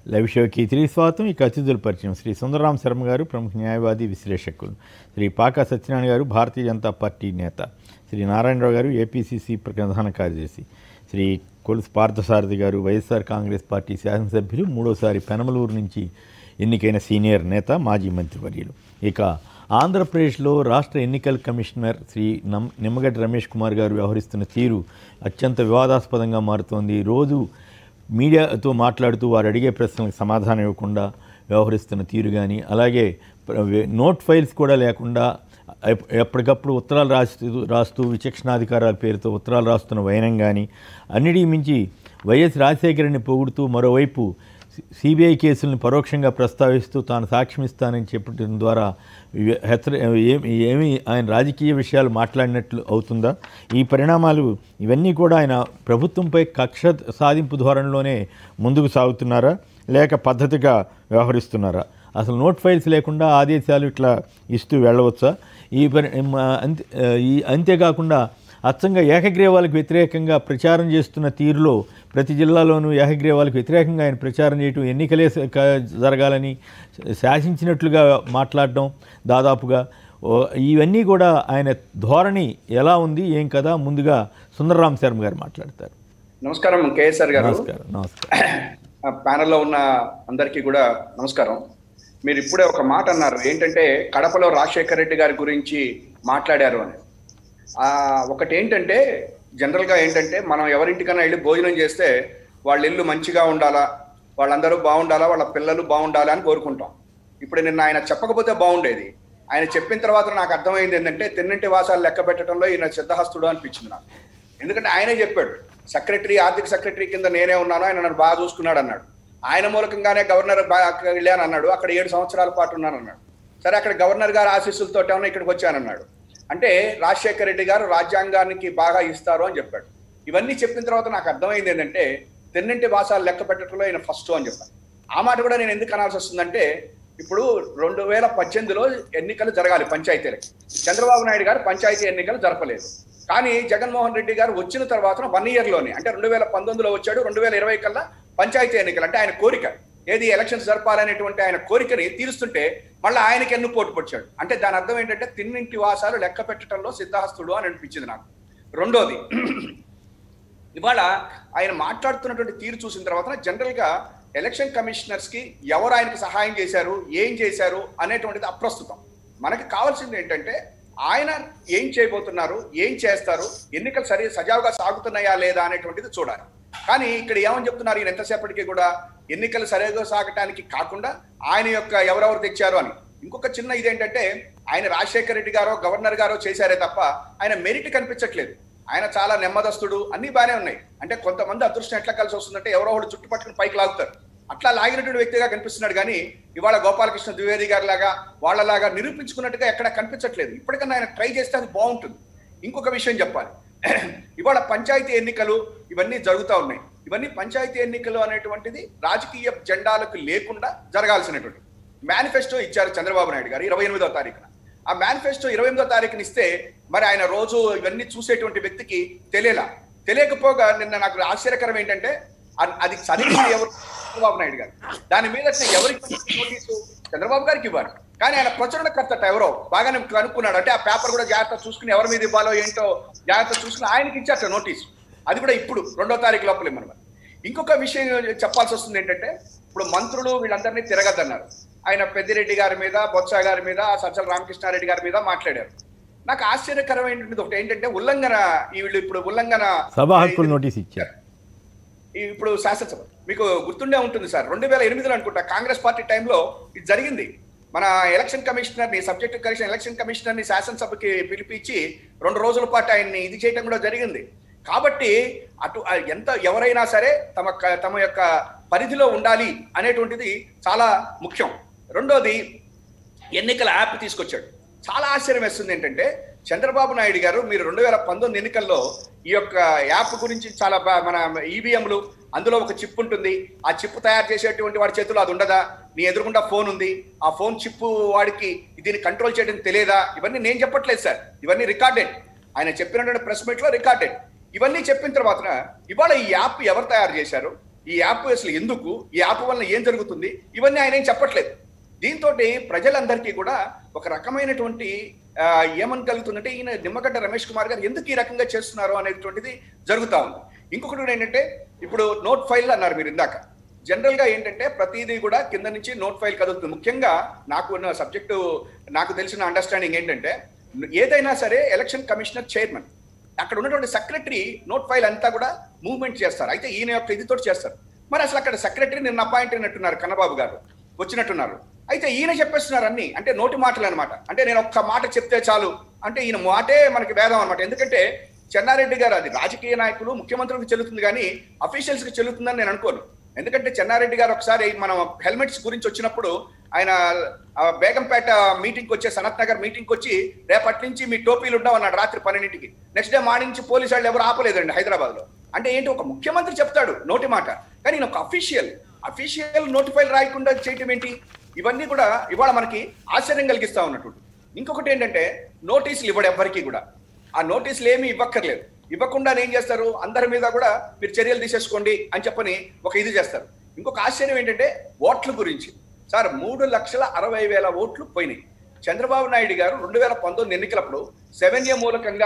Live షోకి తిరిగి స్వాగతం ఇక అతిథుల పరిచయం శ్రీ సుందరరాం శర్మ గారు ప్రముఖ న్యాయవాది విశ్లేషకులు శ్రీ పాకా సత్యనారాయణ గారు భారతీయ జనతా పార్టీ నేత శ్రీ నారాయణరావు గారు ఏపీసీసీ ప్రధాన కార్యదర్శి శ్రీ కొలుసు పార్థసారథి గారు వైఎస్ఆర్ కాంగ్రెస్ పార్టీ శాసనసభ్యులు మూడోసారి పెనమలూరు నుంచి ఎన్నికైన సీనియర్ నేత మాజీ మంత్రివర్యులు ఇక ఆంధ్రప్రదేశ్లో రాష్ట్ర ఎన్నికల కమిషనర్ శ్రీ నమ్ నిమ్మగడ్డ రమేష్ కుమార్ గారు వ్యవహరిస్తున్న తీరు అత్యంత వివాదాస్పదంగా మారుతోంది రోజు మీడియాతో మాట్లాడుతూ వారు అడిగే ప్రశ్నలకు సమాధానం ఇవ్వకుండా వ్యవహరిస్తున్న తీరు కానీ అలాగే ప్ర- వే- నోట్ ఫైల్స్ కూడా లేకుండా ఎప్- ఎప్పటికప్పుడు ఉత్తరాలు రాస్తూ రాస్తూ విచక్షణాధికారాల పేరుతో ఉత్తరాలు రాస్తున్న వైనం కానీ అన్నిటికీ మించి వైఎస్ రాజశేఖరని పొగుడుతూ మరోవైపు సిబిఐ కేసులను పరోక్షంగా ప్రస్తావిస్తూ తాను సాక్ష్యం ఇస్తానని చెప్పడం ద్వారా ఇవి హెచ్చరి ఏమి ఏమి ఆయన రాజకీయ విషయాలు మాట్లాడినట్లు అవుతుందా ఈ పరిణామాలు ఇవన్నీ కూడా ఆయన ప్రభుత్వంపై కక్ష సాధింపు ధోరణిలోనే ముందుకు సాగుతున్నారా లేక పద్ధతిగా వ్యవహరిస్తున్నారా అసలు నోట్ ఫైల్స్ లేకుండా ఆదేశాలు ఇట్లా ఇస్తూ వెళ్ళవచ్చా ఈ పరి మ- అంతే ఈ అంతేకాకుండా అచ్చంగా ఏకగ్రీవాలకు వ్యతిరేకంగా ప్రచారం చేస్తున్న తీరులో ప్రతి జిల్లాలోనూ ఏకగ్రీవాలకు వ్యతిరేకంగా ఆయన ప్రచారం చేయటం ఎన్నికలే స- క- జరగాలని శాసించినట్లుగా మాట్లాడడం దాదాపుగా ఓ, ఇవన్నీ కూడా ఆయన ధోరణి ఎలా ఉంది ఏం కదా ముందుగా సుందరరామ్ శర్మ గారు మాట్లాడతారు నమస్కారం కేఎస్ఆర్ గారు నమస్కారం నమస్కారం ఆ ప్యానెల్లో ఉన్న అందరికీ కూడా నమస్కారం మీరు ఇప్పుడే ఒక మాట అన్నారు ఏంటంటే కడపలో రాజశేఖర రెడ్డి గారి గురించి మాట్లాడారు అని ఆ ఒకటి ఏంటంటే జనరల్ గా ఏంటంటే మనం ఎవరింటికైనా వెళ్ళి భోజనం చేస్తే వాళ్ళ ఇల్లు మంచిగా ఉండాలా వాళ్ళందరూ బాగుండాలా వాళ్ళ పిల్లలు బాగుండాలా అని కోరుకుంటాం ఇప్పుడు నిన్న ఆయన చెప్పకపోతే బాగుండేది ఆయన చెప్పిన తర్వాత నాకు అర్థమైంది ఏంటంటే తిన్నింటి వాసాలు లెక్క పెట్టడంలో ఈయన సిద్ధహస్తుడు అనిపించింది నాకు ఎందుకంటే ఆయనే చెప్పాడు సెక్రటరీ ఆర్థిక సెక్రటరీ కింద నేనే ఉన్నాను ఆయన నన్ను బాగా చూసుకున్నాడు అన్నాడు ఆయన మూలకంగానే గవర్నర్ బా- అక్కడ వెళ్ళాను అన్నాడు అక్కడ ఏడు సంవత్సరాల పాటు ఉన్నాను అన్నాడు సరే అక్కడ గవర్నర్ గారు ఆశీస్సులతో ఏమన్నా ఇక్కడికి వచ్చానన్నాడు అంటే రాజశేఖర రెడ్డి గారు రాజ్యాంగానికి బాగా ఇస్తారు అని చెప్పాడు ఇవన్నీ చెప్పిన తర్వాత నాకు అర్థమైంది ఏంటంటే తెన్నింటి భాషలు లెక్క పెట్టడంలో ఆయన ఫస్ట్ అని చెప్పాను ఆ మాట కూడా నేను ఎందుకు అనాల్సి వస్తుందంటే ఇప్పుడు రెండు వేల పద్దెనిమిదిలో ఎన్నికలు జరగాలి పంచాయతీలకి చంద్రబాబు నాయుడు గారు పంచాయతీ ఎన్నికలు జరపలేదు కానీ జగన్మోహన్ రెడ్డి గారు వచ్చిన తర్వాత వన్ ఇయర్ లోనే అంటే రెండు వేల పంతొమ్మిదిలో వచ్చాడు రెండు వేల ఇరవై కల్లా పంచాయతీ ఎన్నికలు అంటే ఆయన కోరిక ఏది ఎలక్షన్స్ జరపాలనేటువంటి ఆయన కోరికని తీరుస్తుంటే మళ్ళీ ఆయనకి ఎన్ను పోటు పొడిచాడు అంటే దాని అర్థం ఏంటంటే తిన్నింటి వాసాలు లెక్క పెట్టడంలో సిద్ధహస్తుడు అని అనిపించింది నాకు రెండోది ఇవాళ ఆయన మాట్లాడుతున్నటువంటి తీరు చూసిన తర్వాత జనరల్ గా ఎలక్షన్ కమిషనర్స్ కి ఎవరు ఆయనకు సహాయం చేశారు ఏం చేశారు అనేటువంటిది అప్రస్తుతం మనకి కావాల్సింది ఏంటంటే ఆయన ఏం చేయబోతున్నారు ఏం చేస్తారు ఎన్నికలు సరి సజావుగా సాగుతున్నాయా లేదా అనేటువంటిది చూడాలి కానీ ఇక్కడ ఏమని చెప్తున్నారు ఈయన ఎంతసేపటికి కూడా ఎన్నికలు సరిగా సాగటానికి కాకుండా ఆయన యొక్క ఎవరెవరు తెచ్చారు అని ఇంకొక చిన్న ఇదేంటంటే ఆయన రాజశేఖర రెడ్డి గారో గవర్నర్ గారో చేశారే తప్ప ఆయన మెరిట్ కనిపించట్లేదు ఆయన చాలా నెమ్మదస్తుడు అన్ని బాగానే ఉన్నాయి అంటే కొంతమంది అదృష్టం ఎట్లా కలిసి వస్తుందంటే ఎవరో ఒకడు చుట్టుపట్టుకుని పైకి లాగుతారు అట్లా లాగినటువంటి వ్యక్తిగా కనిపిస్తున్నాడు కానీ ఇవాళ గోపాలకృష్ణ ద్వివేది గారి లాగా వాళ్ళలాగా నిరూపించుకున్నట్టుగా ఎక్కడ కనిపించట్లేదు ఇప్పటికన్నా ఆయన ట్రై చేస్తే అది బాగుంటుంది ఇంకొక విషయం చెప్పాలి ఇవాళ పంచాయతీ ఎన్నికలు ఇవన్నీ జరుగుతూ ఉన్నాయి ఇవన్నీ పంచాయతీ ఎన్నికలు అనేటువంటిది రాజకీయ జెండాలకు లేకుండా జరగాల్సినటువంటి మేనిఫెస్టో ఇచ్చారు చంద్రబాబు నాయుడు గారు ఇరవై ఎనిమిదో తారీఖున ఆ మేనిఫెస్టో ఇరవై ఎనిమిదో తారీఖున ఇస్తే మరి ఆయన రోజు ఇవన్నీ చూసేటువంటి వ్యక్తికి తెలియలా తెలియకపోగా నిన్న నాకు ఆశ్చర్యకరం ఏంటంటే అ- అది చదివింది ఎవరు చంద్రబాబు నాయుడు గారు దాని మీద అసలు ఎవరికి నోటీసు చంద్రబాబు గారికి ఇవ్వాలి కానీ ఆయన ప్రచురణకర్తట ఎవరో బాగానే కనుక్కున్నాడు అంటే ఆ పేపర్ కూడా జాగ్రత్త చూసుకుని ఎవరి మీద ఇవ్వాలో ఏంటో జాగ్రత్త చూసుకుని ఆయనకి ఇచ్చారట నోటీసు అది కూడా ఇప్పుడు రెండో తారీఖు లోపల ఇమ్మన్నమాట ఇంకొక విషయం చెప్పాల్సి వస్తుంది ఏంటంటే ఇప్పుడు మంత్రులు వీళ్ళందరినీ తిరగద్దన్నారు ఆయన పెద్దిరెడ్డి గారి మీద బొత్స గారి మీద సజ్జల రామకృష్ణారెడ్డి గారి మీద మాట్లాడారు నాకు ఆశ్చర్యకరమైనటువంటి ఒకటి ఏంటంటే ఉల్లంఘన ఈ వీళ్ళు ఇప్పుడు ఉల్లంఘన సభా హక్కులు నోటీస్ ఇచ్చారు ఈ ఇప్పుడు శాసనసభ మీకు గుర్తుండే ఉంటుంది సార్ రెండు వేల ఎనిమిదిలో అనుకుంటా కాంగ్రెస్ పార్టీ టైంలో ఇది జరిగింది మన ఎలక్షన్ కమిషనర్ ని సబ్జెక్ట్ కమిషన్ ఎలక్షన్ కమిషనర్ ని శాసనసభకి పిలిపించి రెండు రోజుల పాటు ఆయన్ని ఇది చేయడం కూడా జరిగింది కాబట్టి అటు ఆ ఎంత ఎవరైనా సరే తమ క- తమ యొక్క పరిధిలో ఉండాలి అనేటువంటిది చాలా ముఖ్యం రెండోది ఎన్నికల యాప్ తీసుకొచ్చాడు చాలా ఆశ్చర్యం వేస్తుంది ఏంటంటే చంద్రబాబు నాయుడు గారు మీరు రెండు వేల పంతొమ్మిది ఎన్నికల్లో ఈ యొక్క యాప్ గురించి చాలా బా- మన ఈవీఎంలు అందులో ఒక చిప్ ఉంటుంది ఆ చిప్ తయారు చేసేటువంటి వాడి చేతిలో అది ఉండదా నీ ఎదురుగుండా ఫోన్ ఉంది ఆ ఫోన్ చిప్ వాడికి దీన్ని కంట్రోల్ చేయడం తెలియదా ఇవన్నీ నేను చెప్పట్లేదు సార్ ఇవన్నీ రికార్డెడ్ ఆయన చెప్పినటువంటి ప్రెస్ మీట్ లో రికార్డెడ్ ఇవన్నీ చెప్పిన తర్వాత ఇవాళ ఈ యాప్ ఎవరు తయారు చేశారు ఈ యాప్ అసలు ఎందుకు ఈ యాప్ వల్ల ఏం జరుగుతుంది ఇవన్నీ ఆయన ఏం చెప్పట్లేదు దీంతో ప్రజలందరికీ కూడా ఒక రకమైనటువంటి ఆ, ఏమని కలుగుతుందంటే ఈయన నిమ్మగడ్డ రమేష్ కుమార్ గారు ఎందుకు ఈ రకంగా చేస్తున్నారు అనేటువంటిది జరుగుతా ఉంది ఇంకొకటి కూడా ఏంటంటే ఇప్పుడు నోట్ ఫైల్ అన్నారు మీరు ఇందాక జనరల్ గా ఏంటంటే ప్రతిదీ కూడా కింద నుంచి నోట్ ఫైల్ కదులుతుంది ముఖ్యంగా నాకు ఉన్న సబ్జెక్టు నాకు తెలిసిన అండర్స్టాండింగ్ ఏంటంటే ఏదైనా సరే ఎలక్షన్ కమిషనర్ చైర్మన్ అక్కడ ఉన్నటువంటి సెక్రటరీ నోట్ ఫైల్ అంతా కూడా మూవ్మెంట్ చేస్తారు అయితే ఈయన యొక్క ఇదితో చేస్తారు మరి అసలు అక్కడ సెక్రటరీ నిన్న అపాయింట్ అయినట్టున్నారు కన్నబాబు గారు వచ్చినట్టున్నారు అయితే ఈయన చెప్పేస్తున్నారు అన్ని అంటే నోటి మాటలు అనమాట అంటే నేను ఒక్క మాట చెప్తే చాలు అంటే ఈయన మాటే మనకి వేదం అనమాట ఎందుకంటే చెన్నారెడ్డి గారు అది రాజకీయ నాయకులు ముఖ్యమంత్రులకు చెల్లుతుంది కానీ అఫీషియల్స్ కి చెల్లుతుందని నేను అనుకోను ఎందుకంటే చెన్నారెడ్డి గారు ఒకసారి మనం హెల్మెట్స్ గురించి వచ్చినప్పుడు ఆయన ఆ, బేగంపేట మీటింగ్ వచ్చే సనత్ నగర్ మీటింగ్ వచ్చి రేపటి నుంచి మీ టోపీలు ఉండవు అన్నాడు రాత్రి పన్నెండింటికి నెక్స్ట్ డే మార్నింగ్ నుంచి పోలీసు వాళ్ళు ఎవరు ఆపలేదండి హైదరాబాద్ లో అంటే ఏంటి ఒక ముఖ్యమంత్రి చెప్తాడు నోటి మాట కానీ ఈయన ఒక అఫీషియల్ అఫీషియల్ నోటిఫైల్ రాయకుండా చేయటం ఏంటి ఇవన్నీ కూడా ఇవాళ మనకి ఆశ్చర్యం కలిగిస్తా ఉన్నట్టు ఇంకొకటి ఏంటంటే నోటీసులు ఇవ్వడు ఎవ్వరికి కూడా ఆ నోటీసులు ఏమీ ఇవ్వక్కర్లేదు ఇవ్వకుండా ఏం చేస్తారు అందరి మీద కూడా మీరు చర్యలు తీసేసుకోండి అని చెప్పని ఒక ఇది చేస్తారు ఇంకొక ఆశ్చర్యం ఏంటంటే ఓట్ల గురించి సార్ మూడు లక్షల అరవై వేల ఓట్లు పోయినాయి చంద్రబాబు నాయుడు గారు రెండు వేల పంతొమ్మిది ఎన్నికలప్పుడు సెవెన్ ఏ మూలకంగా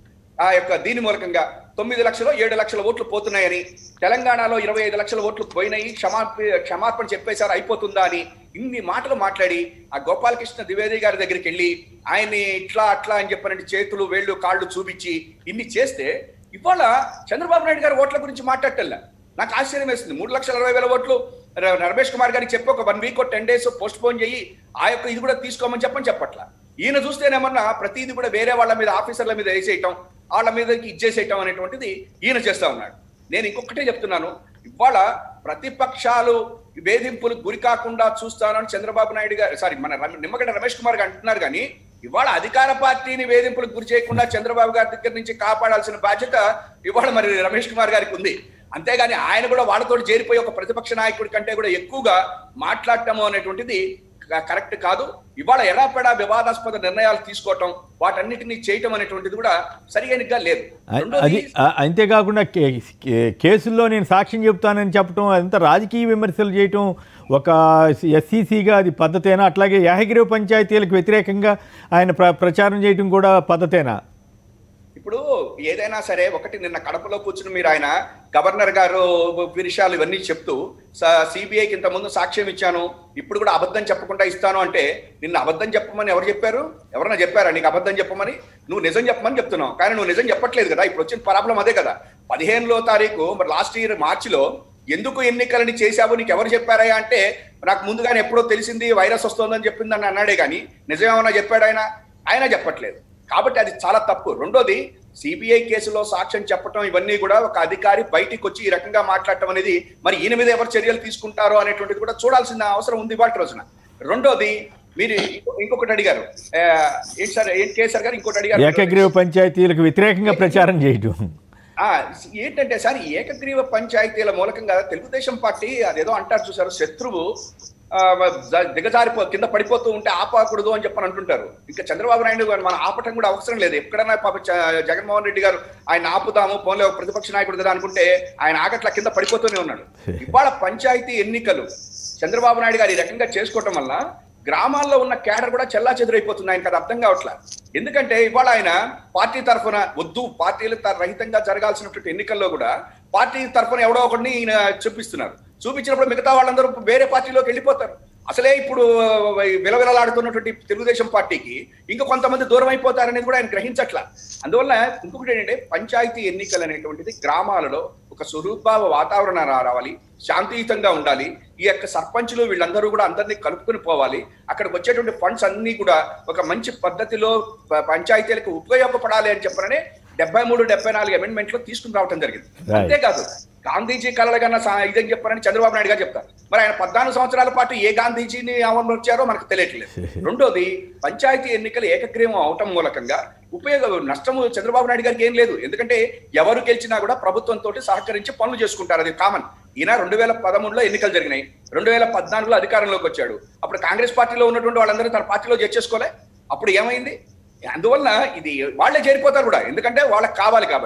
ఆ యొక్క దీని మూలకంగా తొమ్మిది లక్షలు ఏడు లక్షల ఓట్లు పోతున్నాయని తెలంగాణలో ఇరవై ఐదు లక్షల ఓట్లు పోయినాయి క్షమాప క్షమాపణ చెప్పేశారు అయిపోతుందా అని ఇన్ని మాటలు మాట్లాడి ఆ గోపాలకృష్ణ ద్వివేది గారి దగ్గరికి వెళ్ళి ఆయన్ని ఇట్లా అట్లా అని చెప్పినట్టు చేతులు వేళ్ళు కాళ్ళు చూపించి ఇన్ని చేస్తే ఇవాళ చంద్రబాబు నాయుడు గారు ఓట్ల గురించి మాట్లాడటల్లా నాకు ఆశ్చర్యం వేస్తుంది మూడు లక్షల అరవై వేల ఓట్లు ర- రమేష్ కుమార్ గారికి చెప్పి ఒక one week ten days postpone చేయి ఆ యొక్క ఇది కూడా తీసుకోమని చెప్పని చెప్పట్లా ఈయన చూస్తేనేమన్నా ప్రతిదీ కూడా వేరే వాళ్ళ మీద ఆఫీసర్ల మీద వేసేయటం వాళ్ళ మీదకి ఇచ్చేసేయటం అనేటువంటిది ఈయన చేస్తా ఉన్నాడు నేను ఇంకొకటే చెప్తున్నాను ఇవాళ ప్రతిపక్షాలు వేధింపులకు గురి కాకుండా చూస్తానని చంద్రబాబు నాయుడు గారు సారీ మన రమ- నిమ్మగడ్డ రమేష్ కుమార్ గారు అంటున్నారు కానీ ఇవాళ అధికార పార్టీని వేధింపులకు గురి చేయకుండా చంద్రబాబు గారి దగ్గర నుంచి కాపాడాల్సిన బాధ్యత ఇవాళ మరి రమేష్ కుమార్ గారికి ఉంది అంతేగాని ఆయన కూడా వాళ్ళతో చేరిపోయి ఒక ప్రతిపక్ష నాయకుడి కంటే కూడా ఎక్కువగా మాట్లాడటము అనేటువంటిది క- కరెక్ట్ కాదు ఇవాళ ఎలా పెడా వివాదాస్పద నిర్ణయాలు తీసుకోవటం వాటన్నిటిని చేయటం అనేటువంటిది కూడా సరిగైనగా లేదు అ- రెండోది అది అ- అంతేకాకుండా కే- కే- కేసుల్లో నేను సాక్ష్యం చెప్తానని చెప్పడం అదంతా రాజకీయ విమర్శలు చేయటం ఒక ఎస్సీసీగా అది పద్ధతేనా అట్లాగే యాహగిరి పంచాయతీలకు వ్యతిరేకంగా ఆయన ప్ర ప్రచారం చేయటం కూడా పద్ధతేనా ఇప్పుడు ఏదైనా సరే ఒకటి నిన్న కడపలో కూర్చుని మీరు ఆయన గవర్నర్ గారు విషయాలు ఇవన్నీ చెప్తూ సిబిఐకి ఇంత ముందు సాక్ష్యం ఇచ్చాను ఇప్పుడు కూడా అబద్ధం చెప్పకుండా ఇస్తాను అంటే నిన్న అబద్ధం చెప్పమని ఎవరు చెప్పారు ఎవరన్నా చెప్పారా నీకు అబద్ధం చెప్పమని నువ్వు నిజం చెప్పమని చెప్తున్నావు కానీ నువ్వు నిజం చెప్పట్లేదు కదా ఇప్పుడు వచ్చిన ప్రాబ్లం అదే కదా పదిహేనులో తారీఖు మరి లాస్ట్ ఇయర్ మార్చిలో ఎందుకు ఎన్నికలని చేశావు నీకు ఎవరు చెప్పారా అంటే నాకు ముందుగానే ఎప్పుడో తెలిసింది వైరస్ వస్తుందని చెప్పిందని అన్నాడే కానీ నిజమేమన్నా చెప్పాడు ఆయన ఆయన చెప్పట్లేదు కాబట్టి అది చాలా తప్పు రెండోది సిబిఐ కేసులో సాక్ష్యం చెప్పటం ఇవన్నీ కూడా ఒక అధికారి బయటికి వచ్చి ఈ రకంగా మాట్లాడటం అనేది మరి ఈయన మీద ఎవరు చర్యలు తీసుకుంటారో అనేటువంటిది కూడా చూడాల్సిన అవసరం ఉంది వాటి రోజున రెండోది మీరు ఇంకొ- ఇంకొకటి అడిగారు ఆ, ఏంటి సార్ ఏంటి కేసర్ గారు ఇంకోటి అడిగారు ఏకగ్రీవ పంచాయతీలకు వ్యతిరేకంగా ప్రచారం చేయటం ఆ ఏంటంటే సార్ ఈ ఏకగ్రీవ పంచాయతీల మూలకంగా తెలుగుదేశం పార్టీ అదేదో అంటారు చూసారు శత్రువు ఆ, జ- దిగజారిపో కింద పడిపోతూ ఉంటే ఆపకూడదు అని చెప్పని అంటుంటారు ఇంకా చంద్రబాబు నాయుడు గారు మనం ఆపటం కూడా అవసరం లేదు ఎక్కడైనా పాప చ- జగన్మోహన్ రెడ్డి గారు ఆయన ఆపుతాము పోన్లే ఒక ప్రతిపక్ష నాయకుడు కదా అనుకుంటే ఆయన ఆగట్ల కింద పడిపోతూనే ఉన్నాడు ఇవాళ పంచాయతీ ఎన్నికలు చంద్రబాబు నాయుడు గారు ఈ రకంగా చేసుకోవటం వల్ల గ్రామాల్లో ఉన్న కేడర్ కూడా చెల్లా చెదురైపోతుంది ఆయనకు అది అర్థం కావట్లా ఎందుకంటే ఇవాళ ఆయన పార్టీ తరఫున వద్దు పార్టీలు త- రహితంగా జరగాల్సినటువంటి ఎన్నికల్లో కూడా పార్టీ తరఫున ఎవడో ఒకరిని ఈయన చూపిస్తున్నారు చూపించినప్పుడు మిగతా వాళ్ళందరూ వేరే పార్టీలోకి వెళ్ళిపోతారు అసలే ఇప్పుడు విలవిలలాడుతున్నటువంటి తెలుగుదేశం పార్టీకి ఇంకా కొంతమంది దూరం అయిపోతారనేది కూడా ఆయన గ్రహించట్ల అందువల్ల ఇంకొకటి ఏంటంటే పంచాయతీ ఎన్నికలు అనేటువంటిది గ్రామాలలో ఒక స్వరూపావ వాతావరణం రా- రావాలి శాంతియుతంగా ఉండాలి ఈ యొక్క సర్పంచులు వీళ్ళందరూ కూడా అందరినీ కలుపుకొని పోవాలి అక్కడికి వచ్చేటువంటి ఫండ్స్ అన్ని కూడా ఒక మంచి పద్ధతిలో ప- పంచాయతీలకు ఉపయోగపడాలి అని చెప్పననే డెబ్బై మూడు డెబ్బై నాలుగు అమెండ్మెంట్ లో తీసుకుని రావడం జరిగింది Right. అంతేకాదు గాంధీజీ కలలుగన్న సా- ఇదని చెప్పారని చంద్రబాబు నాయుడు గారు చెప్తారు మరి ఆయన పద్నాలుగు సంవత్సరాల పాటు ఏ గాంధీజీని అమలుపరిచారో మనకు తెలియట్లేదు రెండోది పంచాయతీ ఎన్నికలు ఏకగ్రీవం అవటం మూలకంగా ఉపయోగ నష్టము చంద్రబాబు నాయుడు గారికి ఏం లేదు ఎందుకంటే ఎవరు గెలిచినా కూడా ప్రభుత్వంతో సహకరించి పనులు చేసుకుంటారు అది కామన్ ఈయన రెండు వేల పదమూడులో ఎన్నికలు జరిగినాయి రెండు వేల పద్నాలుగులో అధికారంలోకి వచ్చాడు అప్పుడు కాంగ్రెస్ పార్టీలో ఉన్నటువంటి వాళ్ళందరూ తన పార్టీలో చేర్చేసుకోలే అప్పుడు ఏమైంది అందువల్ల ఇది వాళ్ళే చేరిపోతారు కూడా ఎందుకంటే వాళ్ళకి కావాలి కాబట్టి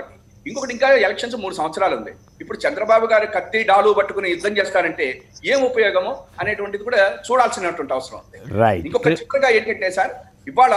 ఇంకొకటి ఇంకా ఎలక్షన్స్ మూడు సంవత్సరాలు ఉంది ఇప్పుడు చంద్రబాబు గారు కత్తి డాలు పట్టుకుని యుద్ధం చేస్తారంటే ఏం ఉపయోగము అనేటువంటిది కూడా చూడాల్సినటువంటి అవసరం ఉంది రైట్ ఇంకొక చివరిగా ఏంటంటే సార్ ఇవాళ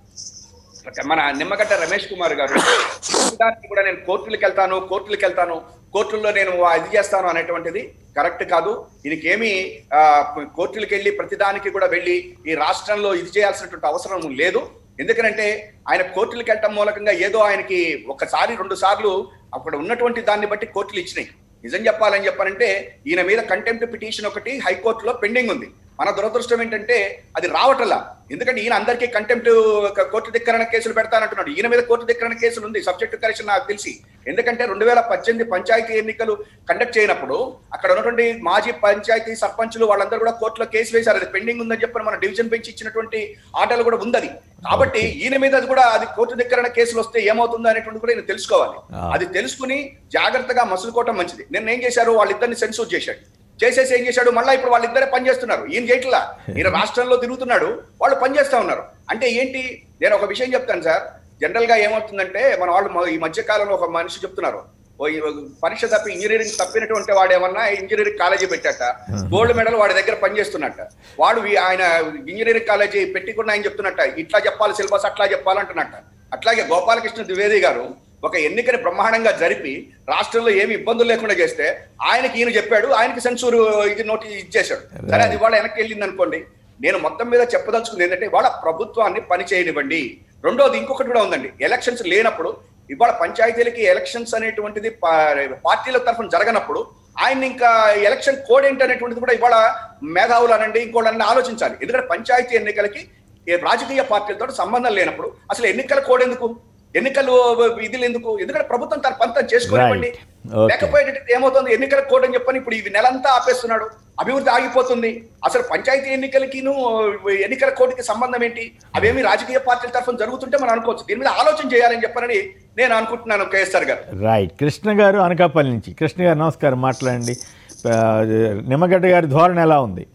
మన నిమ్మగడ్డ రమేష్ కుమార్ గారు దానికి కూడా నేను కోర్టులకు వెళ్తాను కోర్టులకు వెళ్తాను కోర్టుల్లో నేను ఇది చేస్తాను అనేటువంటిది కరెక్ట్ కాదు దీనికి ఏమి కోర్టులకు వెళ్ళి ప్రతిదానికి కూడా వెళ్ళి ఈ రాష్ట్రంలో ఇది చేయాల్సినటువంటి అవసరం లేదు ఎందుకంటే ఆయన కోర్టులకు వెళ్ళటం మూలకంగా ఏదో ఆయనకి ఒకసారి రెండు సార్లు అక్కడ ఉన్నటువంటి దాన్ని బట్టి కోర్టులు ఇచ్చినాయి నిజం చెప్పాలని చెప్పాలంటే ఈయన మీద కంటెంప్ట్ పిటిషన్ ఒకటి హైకోర్టులో పెండింగ్ ఉంది మన దురదృష్టం ఏంటంటే అది రావటల్లా ఎందుకంటే ఈయన అందరికీ కంటెంప్ట్ కోర్టు ధిక్కరణ కేసులు పెడతానంటున్నాడు ఈయన మీద కోర్టు ధిక్కరణ కేసులు ఉంది సబ్జెక్ట్ కరెక్షన్ నాకు తెలిసి ఎందుకంటే రెండు వేల పద్దెనిమిది పంచాయతీ ఎన్నికలు కండక్ట్ చేయనప్పుడు అక్కడ ఉన్నటువంటి మాజీ పంచాయతీ సర్పంచులు వాళ్ళందరూ కూడా కోర్టులో కేసు వేశారు అది పెండింగ్ ఉందని చెప్పి మన డివిజన్ బెంచ్ ఇచ్చినటువంటి ఆటలు కూడా ఉంది అది కాబట్టి ఈయన మీద అది కూడా అది కోర్టు ధిక్కరణ కేసులు వస్తే ఏమవుతుందో అనేటువంటి కూడా ఈయన తెలుసుకోవాలి Ah. అది తెలుసుకుని జాగ్రత్తగా మసులుకోవటం మంచిది నేను ఏం చేశారు వాళ్ళిద్దరిని సెన్సూర్ చేశాడు చేసేసి ఏం చేశాడు మళ్ళీ ఇప్పుడు వాళ్ళిద్దరే పనిచేస్తున్నారు ఈయన చేయట్లా ఈయన రాష్ట్రంలో తిరుగుతున్నాడు వాళ్ళు పనిచేస్తా ఉన్నారు అంటే ఏంటి నేను ఒక విషయం చెప్తాను సార్ జనరల్ గా ఏమవుతుందంటే మన వాళ్ళు మ- ఈ మధ్య కాలంలో ఒక మనిషి చెప్తున్నారు ఓ ఈ పరీక్ష తప్పి ఇంజనీరింగ్ తప్పినటువంటి వాడు ఏమన్నా ఇంజనీరింగ్ కాలేజీ పెట్టాట గోల్డ్ మెడల్ వాడి దగ్గర పనిచేస్తున్నట్ట వాడు వీ- ఆయన ఇంజనీరింగ్ కాలేజీ పెట్టుకున్న ఆయన చెప్తున్నట్ట ఇట్లా చెప్పాలి సిలబస్ అట్లా చెప్పాలంటున్నట్ట అట్లాగే గోపాలకృష్ణ ద్వివేది గారు ఒక ఎన్నికని బ్రహ్మాండంగా జరిపి రాష్ట్రంలో ఏమి ఇబ్బందులు లేకుండా చేస్తే ఆయనకి ఈయన చెప్పాడు ఆయనకి సెన్సూర్ ఇది నోటి ఇచ్చేశాడు సరే అది ఇవాళ వెనక్కి వెళ్ళింది అనుకోండి నేను మొత్తం మీద చెప్పదలుచుకుంది ఏంటంటే ఇవాళ ప్రభుత్వాన్ని పని చేయనివ్వండి రెండోది ఇంకొకటి కూడా ఉందండి ఎలక్షన్స్ లేనప్పుడు ఇవాళ పంచాయతీలకి ఎలక్షన్స్ అనేటువంటిది పా- పార్టీల తరఫున జరగనప్పుడు ఆయన ఇంకా ఎలక్షన్ కోడ్ ఏంటి అనేటువంటిది కూడా ఇవాళ మేధావులు అనండి ఇంకోళ్ళని ఆలోచించాలి ఎందుకంటే పంచాయతీ ఎన్నికలకి ఏ రాజకీయ పార్టీలతో సంబంధం లేనప్పుడు అసలు ఎన్నికల కోడ్ ఎందుకు ఎన్నికలు విధులు ఎందుకు ఎందుకంటే ప్రభుత్వం తన పంతం చేసుకోనివ్వండి Right. Okay. లేకపోయేటట్టు ఏమవుతుంది ఎన్నికల కోడ్ అని చెప్పని ఇప్పుడు ఈ నెలంతా ఆపేస్తున్నాడు అభివృద్ధి ఆగిపోతుంది అసలు పంచాయతీ ఎన్నికలకిను ఎన్నికల కోడ్కి సంబంధం ఏంటి అవేమి రాజకీయ పార్టీల తరఫున జరుగుతుంటే మనం అనుకోవచ్చు దీని మీద ఆలోచన చేయాలని చెప్పనని నేను అనుకుంటున్నాను కేఎస్ఆర్ గారు రైట్ కృష్ణ గారు అనకాపల్లి నుంచి కృష్ణ గారు నమస్కారం మాట్లాడండి ఆ, నిమ్మగడ్డ గారి ధోరణి ఎలా ఉంది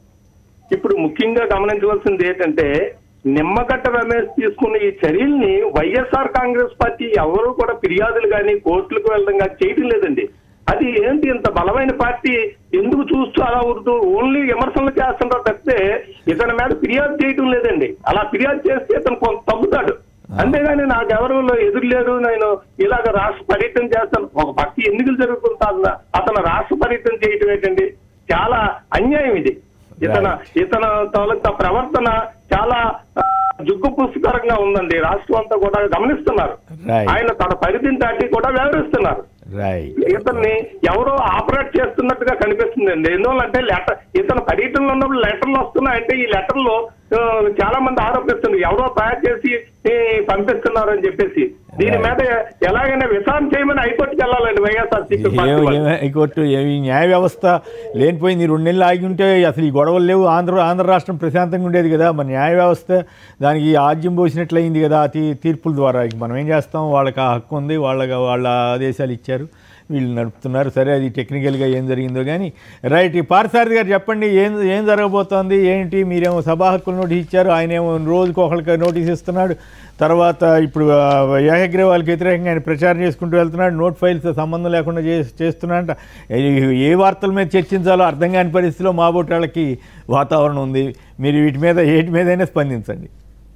ఇప్పుడు ముఖ్యంగా గమనించవలసింది ఏంటంటే నిమ్మగడ్డ రమేష్ తీసుకున్న ఈ చర్యల్ని వైఎస్ఆర్ కాంగ్రెస్ పార్టీ ఎవరు కూడా ఫిర్యాదులు కానీ కోర్టులకు వెళ్ళడం కానీ చేయడం లేదండి అది ఏంటి ఇంత బలమైన పార్టీ ఎందుకు చూస్తూ అలా ఉరుతూ ఓన్లీ విమర్శలు చేస్తుంటారు తప్పితే ఇతని మీద ఫిర్యాదు చేయటం లేదండి అలా ఫిర్యాదు చేస్తే ఇతను కొంత తగ్గుతాడు అంతేగాని నాకు ఎవరు ఎదురు లేరు నేను ఇలాగ రాష్ట్ర పర్యటన చేస్తాను ఒక పక్క ఎన్నికలు జరుగుతుంటా అతను రాష్ట్ర పర్యటన చేయటం ఏంటండి చాలా అన్యాయం ఇది ఇతను ఇతను తాలూకా ప్రవర్తన చాలా ఆ, జుగ్గు పుస్తకరంగా ఉందండి రాష్ట్రం అంతా కూడా గమనిస్తున్నారు Right. ఆయన తన పరిధిని దాటి కూడా వ్యవహరిస్తున్నారు రైట్ ఇతన్ని ఎవరో ఆపరేట్ చేస్తున్నట్టుగా కనిపిస్తుందండి ఎందువల్లంటే లెటర్ ఇతను పర్యటనలో ఉన్నప్పుడు లెటర్లు వస్తున్నాయంటే ఈ లెటర్లో ఆ, చాలా మంది ఆరోపిస్తున్నారు ఎవరో తయారు చేసి ఈ, పంపిస్తున్నారు అని చెప్పేసి దీని మీద ఎలాగైనా విచారణ చేయమని హైకోర్టుకి వెళ్ళాలండి వైఎస్ఆర్ ఏం ఏం హైకోర్టు ఏమి న్యాయ వ్యవస్థ లేనిపోయింది రెండు నెలలు ఆగి ఉంటే అసలు ఈ గొడవలు లేవు ఆంధ్ర ఆంధ్ర రాష్ట్రం ప్రశాంతంగా ఉండేది కదా మరి న్యాయ వ్యవస్థ దానికి ఆజ్యం పోసినట్లయింది కదా ఆ తీ తీర్పుల ద్వారా ఇంక మనం ఏం చేస్తాం వాళ్ళకి ఆ హక్కు ఉంది వాళ్ళకి వాళ్ళ ఆదేశాలు ఇచ్చారు వీళ్ళు నడుపుతున్నారు సరే అది టెక్నికల్గా ఏం జరిగిందో కానీ రైట్ ఈ పార్థసారథి గారు చెప్పండి ఏం ఏం జరగబోతోంది ఏంటి మీరేమో సభా హక్కులు నోటీస్ ఇచ్చారు ఆయన ఏమో రోజుకి ఒకరికి నోటీస్ ఇస్తున్నాడు తర్వాత ఇప్పుడు ఆ, ఏకగ్రీవాలకు వ్యతిరేకంగా ఆయన ప్రచారం చేసుకుంటూ వెళ్తున్నాడు నోట్ ఫైల్స్ సంబంధం లేకుండా చే చేస్తున్నాడంట ఏ- ఏ వార్తల మీద చర్చించాలో అర్థం కాని పరిస్థితిలో మాబోటాళ్ళకి వాతావరణం ఉంది మీరు వీటి మీద ఏటి మీదైనా స్పందించండి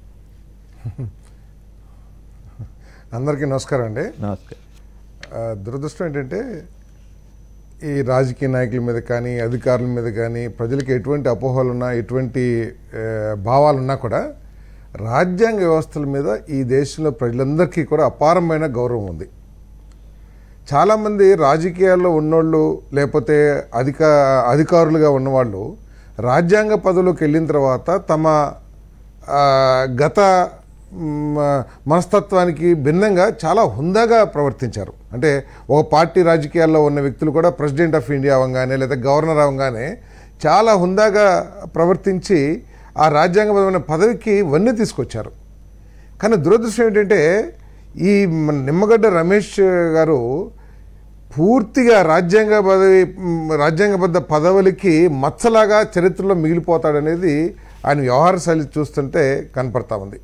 అందరికీ నమస్కారం అండి నమస్కారం ఆ, దురదృష్టం ఏంటంటే ఈ రాజకీయ నాయకుల మీద కానీ అధికారుల మీద కానీ ప్రజలకు ఎటువంటి అపోహలున్నా ఎటువంటి ఆ, భావాలున్నా కూడా రాజ్యాంగ వ్యవస్థల మీద ఈ దేశంలో ప్రజలందరికీ కూడా అపారమైన గౌరవం ఉంది చాలామంది రాజకీయాల్లో ఉన్నోళ్ళు లేకపోతే అధిక అధికారులుగా ఉన్నవాళ్ళు రాజ్యాంగ పదవిలోకి వెళ్ళిన తర్వాత తమ ఆ, గత మ్, మనస్తత్వానికి భిన్నంగా చాలా హుందాగా ప్రవర్తించారు అంటే ఒక పార్టీ రాజకీయాల్లో ఉన్న వ్యక్తులు కూడా ప్రెసిడెంట్ ఆఫ్ ఇండియా అవ్వగానే లేదా గవర్నర్ అవ్వగానే చాలా హుందాగా ప్రవర్తించి ఆ రాజ్యాంగబద్ధమైన పదవికి వన్నె తీసుకొచ్చారు కానీ దురదృష్టం ఏంటంటే ఈ మన నిమ్మగడ్డ రమేష్ గారు పూర్తిగా రాజ్యాంగ పదవి మ్, రాజ్యాంగబద్ధ పదవులకి మచ్చలాగా చరిత్రలో మిగిలిపోతాడనేది ఆయన వ్యవహార శైలి చూస్తుంటే కనపడతా ఉంది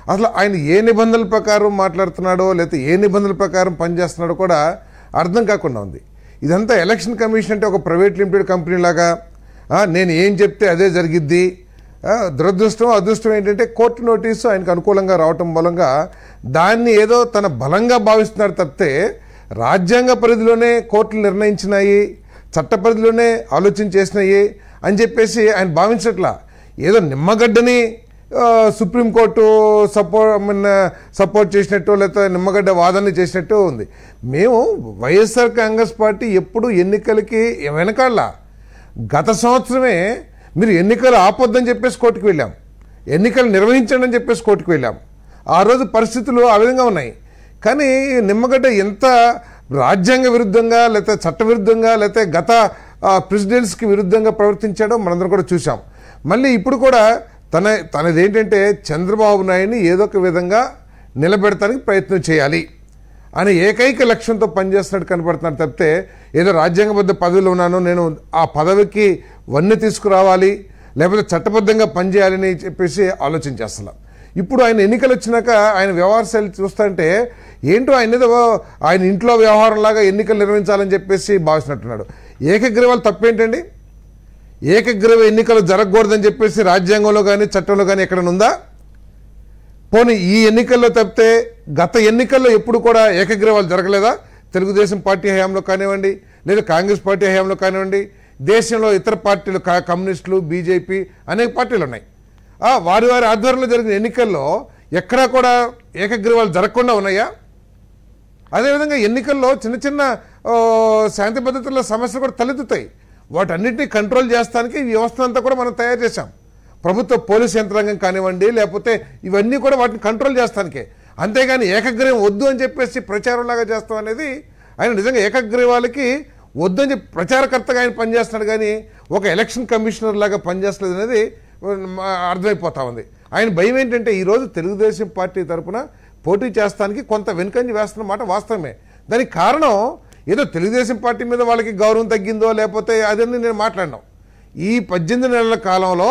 అసలు ఆయన ఏ నిబంధనల ప్రకారం మాట్లాడుతున్నాడో లేకపోతే ఏ నిబంధనల ప్రకారం పనిచేస్తున్నాడో కూడా అర్థం కాకుండా ఉంది ఇదంతా ఎలక్షన్ కమిషన్ అంటే ఒక ప్రైవేట్ లిమిటెడ్ కంపెనీ లాగా ఆ, నేను ఏం చెప్తే అదే జరిగిద్ది ఆ, దురదృష్టం అదృష్టం ఏంటంటే కోర్టు నోటీసు ఆయనకు అనుకూలంగా రావటం మూలంగా దాన్ని ఏదో తన బలంగా భావిస్తున్నాడు తప్పితే రాజ్యాంగ పరిధిలోనే కోర్టులు నిర్ణయించినాయి చట్ట పరిధిలోనే ఆలోచన చేసినాయి అని చెప్పేసి ఆయన భావించట్లా ఏదో నిమ్మగడ్డని ఆ, సుప్రీంకోర్టు సపోర్ట్ మీన్ సపోర్ట్ చేసినట్టు లేకపోతే నిమ్మగడ్డ వాదన చేసినట్టు ఉంది మేము వైఎస్ఆర్ కాంగ్రెస్ పార్టీ ఎప్పుడు ఎన్నికలకి వెనకాళ్ళ గత సంవత్సరమే మీరు ఎన్నికలు ఆపొద్దని చెప్పేసి కోర్టుకు వెళ్ళాం ఎన్నికలు నిర్వహించండి అని చెప్పేసి కోర్టుకు వెళ్ళాం ఆ రోజు పరిస్థితులు ఆ విధంగా ఉన్నాయి కానీ నిమ్మగడ్డ ఎంత రాజ్యాంగ విరుద్ధంగా లేకపోతే చట్ట విరుద్ధంగా లేకపోతే గత ప్రెసిడెంట్స్కి విరుద్ధంగా ప్రవర్తించాడో మనందరం కూడా చూసాం మళ్ళీ ఇప్పుడు కూడా తన తనది ఏంటంటే చంద్రబాబు నాయుడిని ఏదో ఒక విధంగా నిలబెడటానికి ప్రయత్నం చేయాలి అనే ఏకైక లక్ష్యంతో పనిచేస్తున్నట్టు కనపడుతున్నాడు తప్పితే ఏదో రాజ్యాంగబద్ధ పదవిలో ఉన్నాను నేను ఆ పదవికి వన్నె తీసుకురావాలి లేకపోతే చట్టబద్ధంగా పనిచేయాలని చెప్పేసి ఆలోచన చేస్తున్నాం ఇప్పుడు ఆయన ఎన్నికలు వచ్చినాక ఆయన వ్యవహార శైలి చూస్తుంటే ఏంటో ఆయన ఏదో ఆయన ఇంట్లో వ్యవహారంలాగా ఎన్నికలు నిర్వహించాలని చెప్పేసి భావిస్తున్నట్టున్నాడు ఏకగ్రీవాలు తప్పేంటండి ఏకగ్రీవ ఎన్నికలు జరగకూడదని చెప్పేసి రాజ్యాంగంలో కానీ చట్టంలో కానీ ఎక్కడ ఉందా పోనీ ఈ ఎన్నికల్లో తప్పితే గత ఎన్నికల్లో ఎప్పుడు కూడా ఏకగ్రీవాలు జరగలేదా తెలుగుదేశం పార్టీ హయాంలో కానివ్వండి లేదా కాంగ్రెస్ పార్టీ హయాంలో కానివ్వండి దేశంలో ఇతర పార్టీలు కా- కమ్యూనిస్టులు బీజేపీ అనేక పార్టీలు ఉన్నాయి ఆ, వారి వారి ఆధ్వర్యంలో జరిగిన ఎన్నికల్లో ఎక్కడా కూడా ఏకగ్రీవాలు జరగకుండా ఉన్నాయా అదేవిధంగా ఎన్నికల్లో చిన్న చిన్న ఆ, శాంతి భద్రతల సమస్యలు కూడా తలెత్తుతాయి వాటన్నిటిని కంట్రోల్ చేస్తానికి ఈ వ్యవస్థ అంతా కూడా మనం తయారు చేశాం ప్రభుత్వ పోలీస్ యంత్రాంగం కానివ్వండి లేకపోతే ఇవన్నీ కూడా వాటిని కంట్రోల్ చేస్తానికే అంతేగాని ఏకగ్రీవం వద్దు అని చెప్పేసి ప్రచారంలాగా చేస్తాం అనేది ఆయన నిజంగా ఏకగ్రీవాలకి వద్దు అని చెప్పి ప్రచారకర్తగా ఆయన పనిచేస్తున్నాడు కానీ ఒక ఎలక్షన్ కమిషనర్ లాగా పనిచేస్తలేదు అనేది మా అర్థమైపోతా ఉంది ఆయన భయం ఏంటంటే ఈరోజు తెలుగుదేశం పార్టీ తరపున పోటీ చేస్తానికి కొంత వెనుకంజ వేస్తున్న మాట వాస్తవమే దానికి కారణం ఏదో తెలుగుదేశం పార్టీ మీద వాళ్ళకి గౌరవం తగ్గిందో లేకపోతే అదని నేను మాట్లాడినాం ఈ పద్దెనిమిది నెలల కాలంలో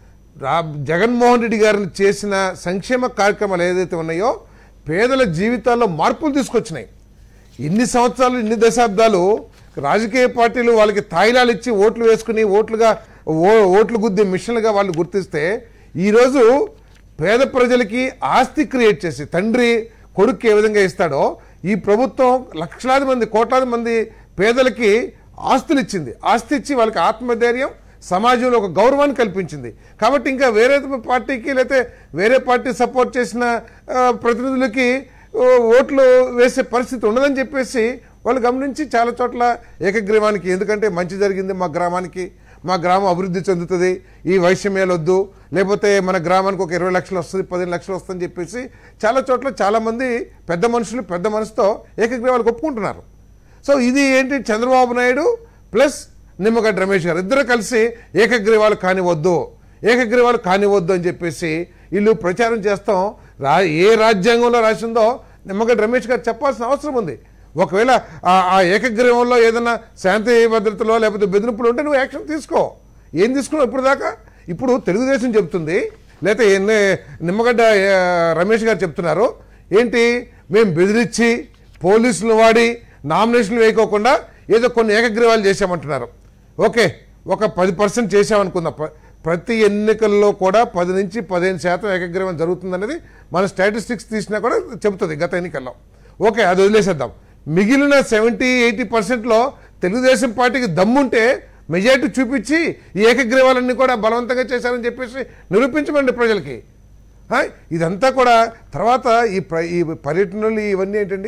రా జగన్మోహన్ రెడ్డి గారిని చేసిన సంక్షేమ కార్యక్రమాలు ఏదైతే ఉన్నాయో పేదల జీవితాల్లో మార్పులు తీసుకొచ్చినాయి ఇన్ని సంవత్సరాలు ఇన్ని దశాబ్దాలు రాజకీయ పార్టీలు వాళ్ళకి తాయిలాలు ఇచ్చి ఓట్లు వేసుకుని ఓట్లుగా ఓ ఓట్లు గుద్దే మిషన్లుగా వాళ్ళు గుర్తిస్తే ఈరోజు పేద ప్రజలకి ఆస్తి క్రియేట్ చేసి తండ్రి కొడుకు ఏ విధంగా ఇస్తాడో ఈ ప్రభుత్వం లక్షలాది మంది కోట్లాది మంది పేదలకి ఆస్తులు ఇచ్చింది ఆస్తి ఇచ్చి వాళ్ళకి ఆత్మధైర్యం సమాజంలో ఒక గౌరవాన్ని కల్పించింది కాబట్టి ఇంకా వేరే పార్టీకి లేకపోతే వేరే పార్టీ సపోర్ట్ చేసిన ఆ, ప్రతినిధులకి ఓ, ఓట్లు వేసే పరిస్థితి ఉండదని చెప్పేసి వాళ్ళు గమనించి చాలా చోట్ల ఏకగ్రీవానికి ఎందుకంటే మంచి జరిగింది మా గ్రామానికి మా గ్రామం అభివృద్ధి చెందుతుంది ఈ వైషమ్యాలు వద్దు లేకపోతే మన గ్రామానికి ఒక ఇరవై లక్షలు వస్తుంది పదిహేను లక్షలు వస్తుందని చెప్పేసి చాలా చోట్ల చాలామంది పెద్ద మనుషులు పెద్ద మనసుతో ఏకగ్రీవాలకు ఒప్పుకుంటున్నారు సో ఇది ఏంటి చంద్రబాబు నాయుడు ప్లస్ నిమ్మగడ్డ రమేష్ గారు ఇద్దరు కలిసి ఏకగ్రీవాలు కానివద్దు ఏకగ్రీవాలు కానివద్దు అని చెప్పేసి వీళ్ళు ప్రచారం చేస్తాం రా ఏ రాజ్యాంగంలో రాసిందో నిమ్మగడ్డ రమేష్ గారు చెప్పాల్సిన అవసరం ఉంది ఒకవేళ ఆ- ఆ ఏకగ్రీవంలో ఏదైనా శాంతి భద్రతలో లేకపోతే బెదిరింపులు ఉంటే నువ్వు యాక్షన్ తీసుకో ఏం తీసుకున్నావు ఇప్పుడు దాకా ఇప్పుడు తెలుగుదేశం చెప్తుంది లేకపోతే ఎన్ని నిమ్మగడ్డ ఆ, రమేష్ గారు చెప్తున్నారు ఏంటి మేము బెదిరించి పోలీసులు వాడి నామినేషన్లు వేయకోకుండా ఏదో కొన్ని ఏకగ్రీవాలు చేశామంటున్నారు ఓకే ఒక పది పర్సెంట్ చేశామనుకుందాం ప- ప్రతి ఎన్నికల్లో కూడా పది నుంచి పదిహేను శాతం ఏకగ్రీవం జరుగుతుందనేది మన స్టాటిస్టిక్స్ తీసినా కూడా చెబుతుంది గత ఎన్నికల్లో ఓకే అది వదిలేసేద్దాం మిగిలిన సెవెంటీ ఎయిటీ పర్సెంట్లో తెలుగుదేశం పార్టీకి దమ్ముంటే మెజారిటీ చూపించి ఈ ఏకగ్రీవాలన్నీ కూడా బలవంతంగా చేశారని చెప్పేసి నిరూపించమండి ప్రజలకి ఆ, ఇదంతా కూడా తర్వాత ఈ ప్ర- ఈ పర్యటనలు ఇవన్నీ ఏంటండి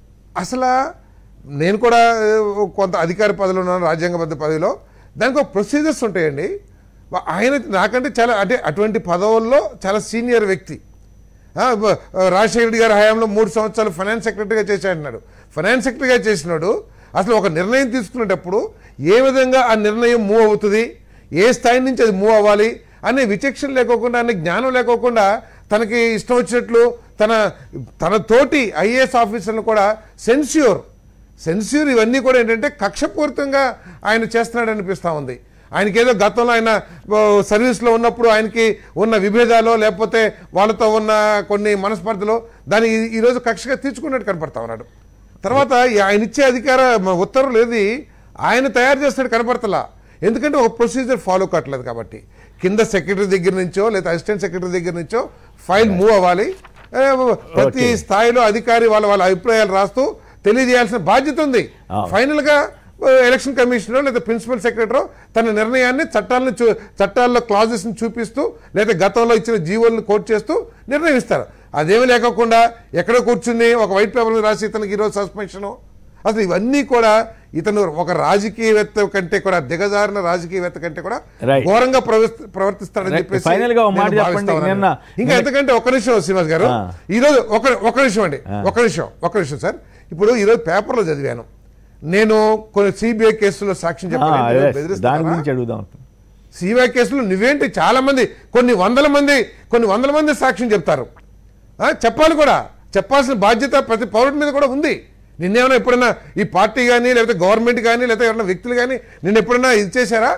అసలు నేను కూడా ఆ, కొంత అధికార పదవిలో ఉన్నాను రాజ్యాంగబద్ధ పదవిలో దానికి ఒక ప్రొసీజర్స్ ఉంటాయండి వా- ఆయన నాకంటే చాలా అంటే అటువంటి పదవుల్లో చాలా సీనియర్ వ్యక్తి ఆ, బ- రాజశేఖర రెడ్డి గారి హయాంలో మూడు సంవత్సరాలు ఫైనాన్స్ సెక్రటరీగా చేశాడన్నాడు ఫైనాన్స్ సెక్రటరీగా చేసినాడు అసలు ఒక నిర్ణయం తీసుకునేటప్పుడు ఏ విధంగా ఆ నిర్ణయం మూవ్ అవుతుంది ఏ స్థాయి నుంచి అది మూవ్ అవ్వాలి అనే విచక్షణ లేకోకుండా అనే జ్ఞానం లేకోకుండా తనకి ఇష్టం వచ్చినట్లు తన తన తోటి ఐఏఎస్ ఆఫీసర్లు కూడా సెన్స్యూర్ సెన్స్యూర్ ఇవన్నీ కూడా ఏంటంటే కక్షపూరితంగా ఆయన చేస్తున్నాడు అనిపిస్తూ ఉంది ఆయనకి ఏదో గతంలో ఆయన ఓ, సర్వీస్లో ఉన్నప్పుడు ఆయనకి ఉన్న విభేదాలు లేకపోతే వాళ్ళతో ఉన్న కొన్ని మనస్పర్ధలు దాన్ని ఈ- ఈరోజు కక్షగా తీర్చుకున్నట్టు కనపడతా ఉన్నాడు తర్వాత ఈ ఆయన ఇచ్చే అధికార మ- ఉత్తర్వులు ఏది ఆయన తయారు చేస్తాడు కనపడతలా ఎందుకంటే ఒక ప్రొసీజర్ ఫాలో కావట్లేదు కాబట్టి కింద సెక్రటరీ దగ్గర నుంచో లేదా అసిస్టెంట్ సెక్రటరీ దగ్గర నుంచో ఫైల్ మూవ్ అవ్వాలి ఏ, ప్రతి Okay. స్థాయిలో అధికారి వాళ్ళ వాళ్ళ అభిప్రాయాలు రాస్తూ తెలియజేయాల్సిన బాధ్యత ఉంది Ah. ఫైనల్ గా ఆ, ఎలక్షన్ కమిషనర్ లేదా ప్రిన్సిపల్ సెక్రటరీ తన నిర్ణయాన్ని చట్టాలను చూ చట్టాల్లో క్లాజెస్ ని చూపిస్తూ లేదా గతంలో ఇచ్చిన జీవోలను కోట్ చేస్తూ నిర్ణయిస్తారు అదేమీ లేకుండా ఎక్కడో కూర్చుని ఒక వైట్ పేపర్ మీద రాసి ఇతనికి ఈరోజు సస్పెన్షన్ అసలు ఇవన్నీ కూడా ఇతను ఒక రాజకీయవేత్త కంటే కూడా దిగజారిన రాజకీయవేత్త కంటే కూడా Right. ఘోరంగా ప్రవర్తి- ప్రవర్తిస్తాడని Right. చెప్పేసి Final గా ఒక మాట నేను చెప్పండి. భావిస్తా ఉన్నాను. నిన్న- ఇంకా ఎంతకంటే ఒక నిమిషం శ్రీనివాస్ గారు ఆ. ఈ రోజు ఒక ఒక నిమిషం అండి ఒక నిమిషం ఒక నిమిషం సార్ ఇప్పుడు ఈ రోజు పేపర్లో చదివాను నేను కొన్ని సిబిఐ కేసులో సాక్ష్యం ఆ, చెప్పాను yes. దాని బెదిరిస్తున్నారా? గురించి అడుగుదాం సిబిఐ కేసులు నువ్వేంటి చాలా మంది కొన్ని వందల మంది కొన్ని వందల మంది సాక్ష్యం చెప్తారు ఆ, చెప్పాలి కూడా చెప్పాల్సిన బాధ్యత ప్రతి పౌరుడి మీద కూడా ఉంది నిన్నేమైనా ఎప్పుడైనా ఈ పార్టీ కానీ లేకపోతే గవర్నమెంట్ కానీ లేకపోతే ఎవరైనా వ్యక్తులు కానీ నిన్ను ఎప్పుడైనా ఇది చేశారా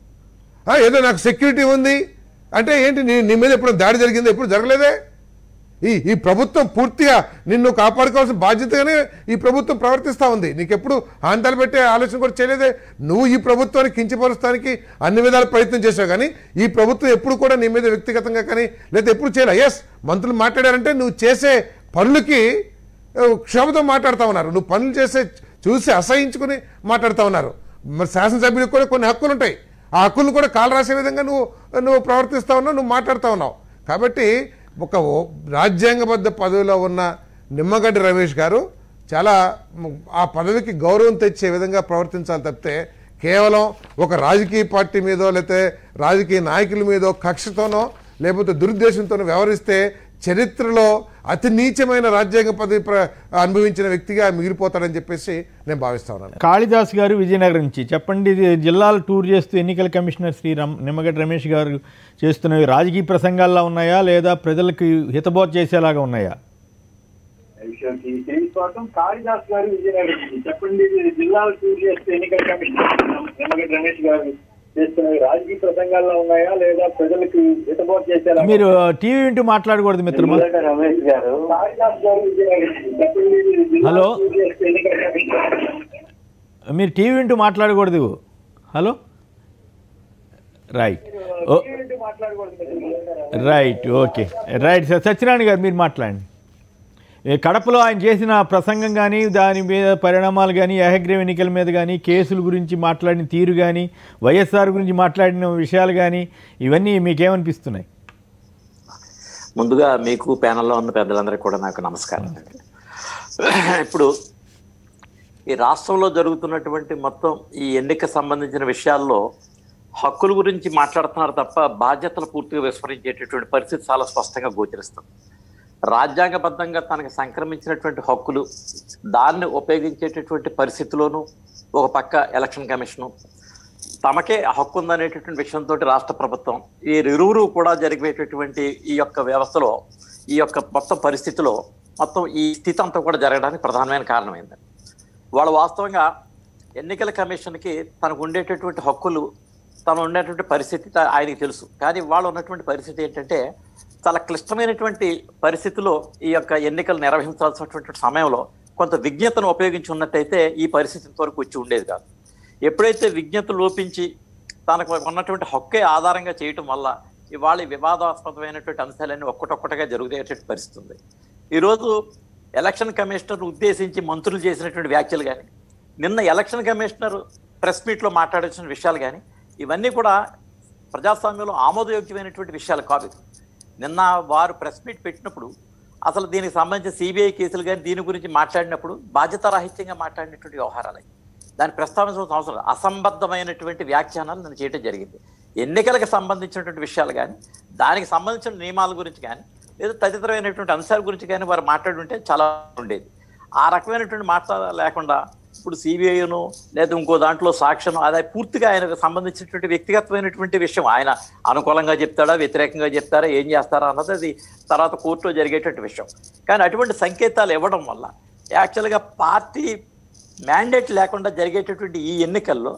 ఆ, ఏదో నాకు సెక్యూరిటీ ఉంది అంటే ఏంటి నీ నీ మీద ఎప్పుడు దాడి జరిగింది ఎప్పుడు జరగలేదే ఈ ఈ ప్రభుత్వం పూర్తిగా నిన్ను కాపాడుకోవాల్సిన బాధ్యతగానే ఈ ప్రభుత్వం ప్రవర్తిస్తూ ఉంది నీకెప్పుడు ఆంతాలు పెట్టే ఆలోచన కూడా చేయలేదే నువ్వు ఈ ప్రభుత్వాన్ని కించపరుస్తానికి అన్ని విధాల ప్రయత్నం చేసావు కానీ ఈ ప్రభుత్వం ఎప్పుడు కూడా నీ మీద వ్యక్తిగతంగా కానీ లేదా ఎప్పుడు చేయలే ఎస్ మంత్రులు మాట్లాడారంటే నువ్వు చేసే పనులకి ఆ, క్షోభతో మాట్లాడుతూ ఉన్నారు నువ్వు పనులు చేసే చూసి అసహించుకుని మాట్లాడుతూ ఉన్నారు మరి శాసనసభ్యులకు కూడా కొన్ని హక్కులు ఉంటాయి ఆ హక్కులను కూడా కాలు రాసే విధంగా నువ్వు నువ్వు ప్రవర్తిస్తా ఉన్నావు నువ్వు మాట్లాడుతూ ఉన్నావు కాబట్టి ఒక ఓ- రాజ్యాంగబద్ధ పదవిలో ఉన్న నిమ్మగడ్డ రమేష్ గారు చాలా మ్, ఆ పదవికి గౌరవం తెచ్చే విధంగా ప్రవర్తించాలి తప్పితే కేవలం ఒక రాజకీయ పార్టీ మీదో లేకపోతే రాజకీయ నాయకుల మీదో కక్షతోనో లేకపోతే దురుద్దేశంతోనో వ్యవహరిస్తే చరిత్రలో అతి నీచమైన రాజ్యాంగ పదవి ప్ర- అనుభవించిన వ్యక్తిగా మిగిలిపోతాడని చెప్పేసి నేను భావిస్తా ఉన్నాను కాళిదాస్ గారు విజయనగరం నుంచి చెప్పండి ఇది జిల్లాలు టూర్ చేస్తూ ఎన్నికల కమిషనర్ శ్రీ రమ్ నిమ్మగడ్డ రమేష్ గారు చేస్తున్నవి రాజకీయ ప్రసంగాల్లో ఉన్నాయా లేదా ప్రజలకు హితబోధ చేసేలాగా ఉన్నాయా విషయానికి సిరీస్ కోసం కాళిదాస్ గారు విజయనగరం నుంచి. చెప్పండి ఇది జిల్లాలు టూర్ చేస్తే ఎన్నికల కమిషనర్ నిమ్మగడ్డ రమేష్ గారు చేస్తున్నవి రాజకీయ ప్రసంగాల్లో ఉన్నాయా లేదా ప్రజలకు హితబోధ చేసేలా మీరు టీవీ వింటూ మాట్లాడకూడదు మిత్రమా నిమ్మగడ్డ రమేష్ గారు కాళిదాస్ గారు విజయనగరం నుంచి. చెప్పండి ఇది జిల్లాలు హలో. టూర్ చేస్తే ఎన్నికల కమిషనర్ మీరు టీవీ వింటూ మాట్లాడకూడదు హలో రైట్ ఓ ఏంటి మాట్లాడకూడదు right okay right sir Satyanarayana గారు మీరు మాట్లాడండి ఏ కడపలో ఆయన చేసిన ప్రసంగం కానీ దాని మీద పరిణామాలు కానీ ఏహగ్రీవ ఎన్నికల మీద కానీ కేసుల గురించి మాట్లాడిన తీరు కానీ వైఎస్ఆర్ గురించి మాట్లాడిన విషయాలు కానీ ఇవన్నీ మీకేమనిపిస్తున్నాయి ముందుగా మీకు ప్యానల్లో ఉన్న పెద్దలందరికీ కూడా నాకు నమస్కారం ఇప్పుడు ఈ రాష్ట్రంలో జరుగుతున్నటువంటి మొత్తం ఈ ఎన్నిక సంబంధించిన విషయాల్లో హక్కుల గురించి మాట్లాడుతున్నారు తప్ప బాధ్యతలు పూర్తిగా విస్మరించేటటువంటి పరిస్థితి చాలా స్పష్టంగా గోచరిస్తుంది రాజ్యాంగబద్ధంగా తనకు సంక్రమించినటువంటి హక్కులు దాన్ని ఉపయోగించేటటువంటి పరిస్థితిలోనూ ఒక పక్క ఎలక్షన్ కమిషను తమకే హక్కు ఉందనేటటువంటి విషయంతో రాష్ట్ర ప్రభుత్వం ఈ ఇరువురు కూడా జరిగేటటువంటి ఈ యొక్క వ్యవస్థలో ఈ యొక్క మొత్తం పరిస్థితిలో మొత్తం ఈ స్థితి అంతా కూడా జరగడానికి ప్రధానమైన కారణమైంది వాళ్ళు వాస్తవంగా ఎన్నికల కమిషన్కి తనకు ఉండేటటువంటి హక్కులు తను ఉండేటువంటి పరిస్థితి త- ఆయనకి తెలుసు కానీ వాళ్ళు ఉన్నటువంటి పరిస్థితి ఏంటంటే చాలా క్లిష్టమైనటువంటి పరిస్థితిలో ఈ యొక్క ఎన్నికలు నిర్వహించాల్సినటువంటి సమయంలో కొంత విజ్ఞతను ఉపయోగించి ఉన్నట్టయితే ఈ పరిస్థితి ఇంతవరకు వచ్చి ఉండేది కాదు ఎప్పుడైతే విజ్ఞత లోపించి తనకు ఉన్నటువంటి హక్కే ఆధారంగా చేయటం వల్ల ఇవాళ ఈ వివాదాస్పదమైనటువంటి అంశాలన్నీ ఒక్కటొక్కటిగా జరుగుతున్నటువంటి పరిస్థితి ఉంది ఈరోజు ఎలక్షన్ కమిషనర్ ఉద్దేశించి మంత్రులు చేసినటువంటి వ్యాఖ్యలు కానీ నిన్న ఎలక్షన్ కమిషనర్ ప్రెస్ మీట్లో మాట్లాడాల్సిన విషయాలు కానీ ఇవన్నీ కూడా ప్రజాస్వామ్యంలో ఆమోదయోగ్యమైనటువంటి విషయాలు కాదు నిన్న వారు ప్రెస్ మీట్ పెట్టినప్పుడు అసలు దీనికి సంబంధించిన సిబిఐ కేసులు కానీ దీని గురించి మాట్లాడినప్పుడు బాధ్యతారాహిత్యంగా మాట్లాడినటువంటి వ్యవహారాలు అవి. దాన్ని ప్రస్తావించాల్సిన అవసరం లేదు. అసంబద్ధమైనటువంటి వ్యాఖ్యానాలు నేను చేయడం జరిగింది ఎన్నికలకు సంబంధించినటువంటి విషయాలు కానీ దానికి సంబంధించిన నియమాల గురించి కానీ లేదా తదితరమైనటువంటి అంశాల గురించి కానీ వారు మాట్లాడి ఉంటే చాలా ఉండేది ఆ రకమైనటువంటి మాట లేకుండా ఇప్పుడు సిబిఐను లేదా ఇంకో దాంట్లో సాక్ష్యం అది పూర్తిగా ఆయనకు సంబంధించినటువంటి వ్యక్తిగతమైనటువంటి విషయం ఆయన అనుకూలంగా చెప్తాడా వ్యతిరేకంగా చెప్తారా ఏం చేస్తారా అన్నది అది తర్వాత కోర్టులో జరిగేటువంటి విషయం కానీ అటువంటి సంకేతాలు ఇవ్వడం వల్ల యాక్చువల్గా పార్టీ మ్యాండేట్ లేకుండా జరిగేటటువంటి ఈ ఎన్నికల్లో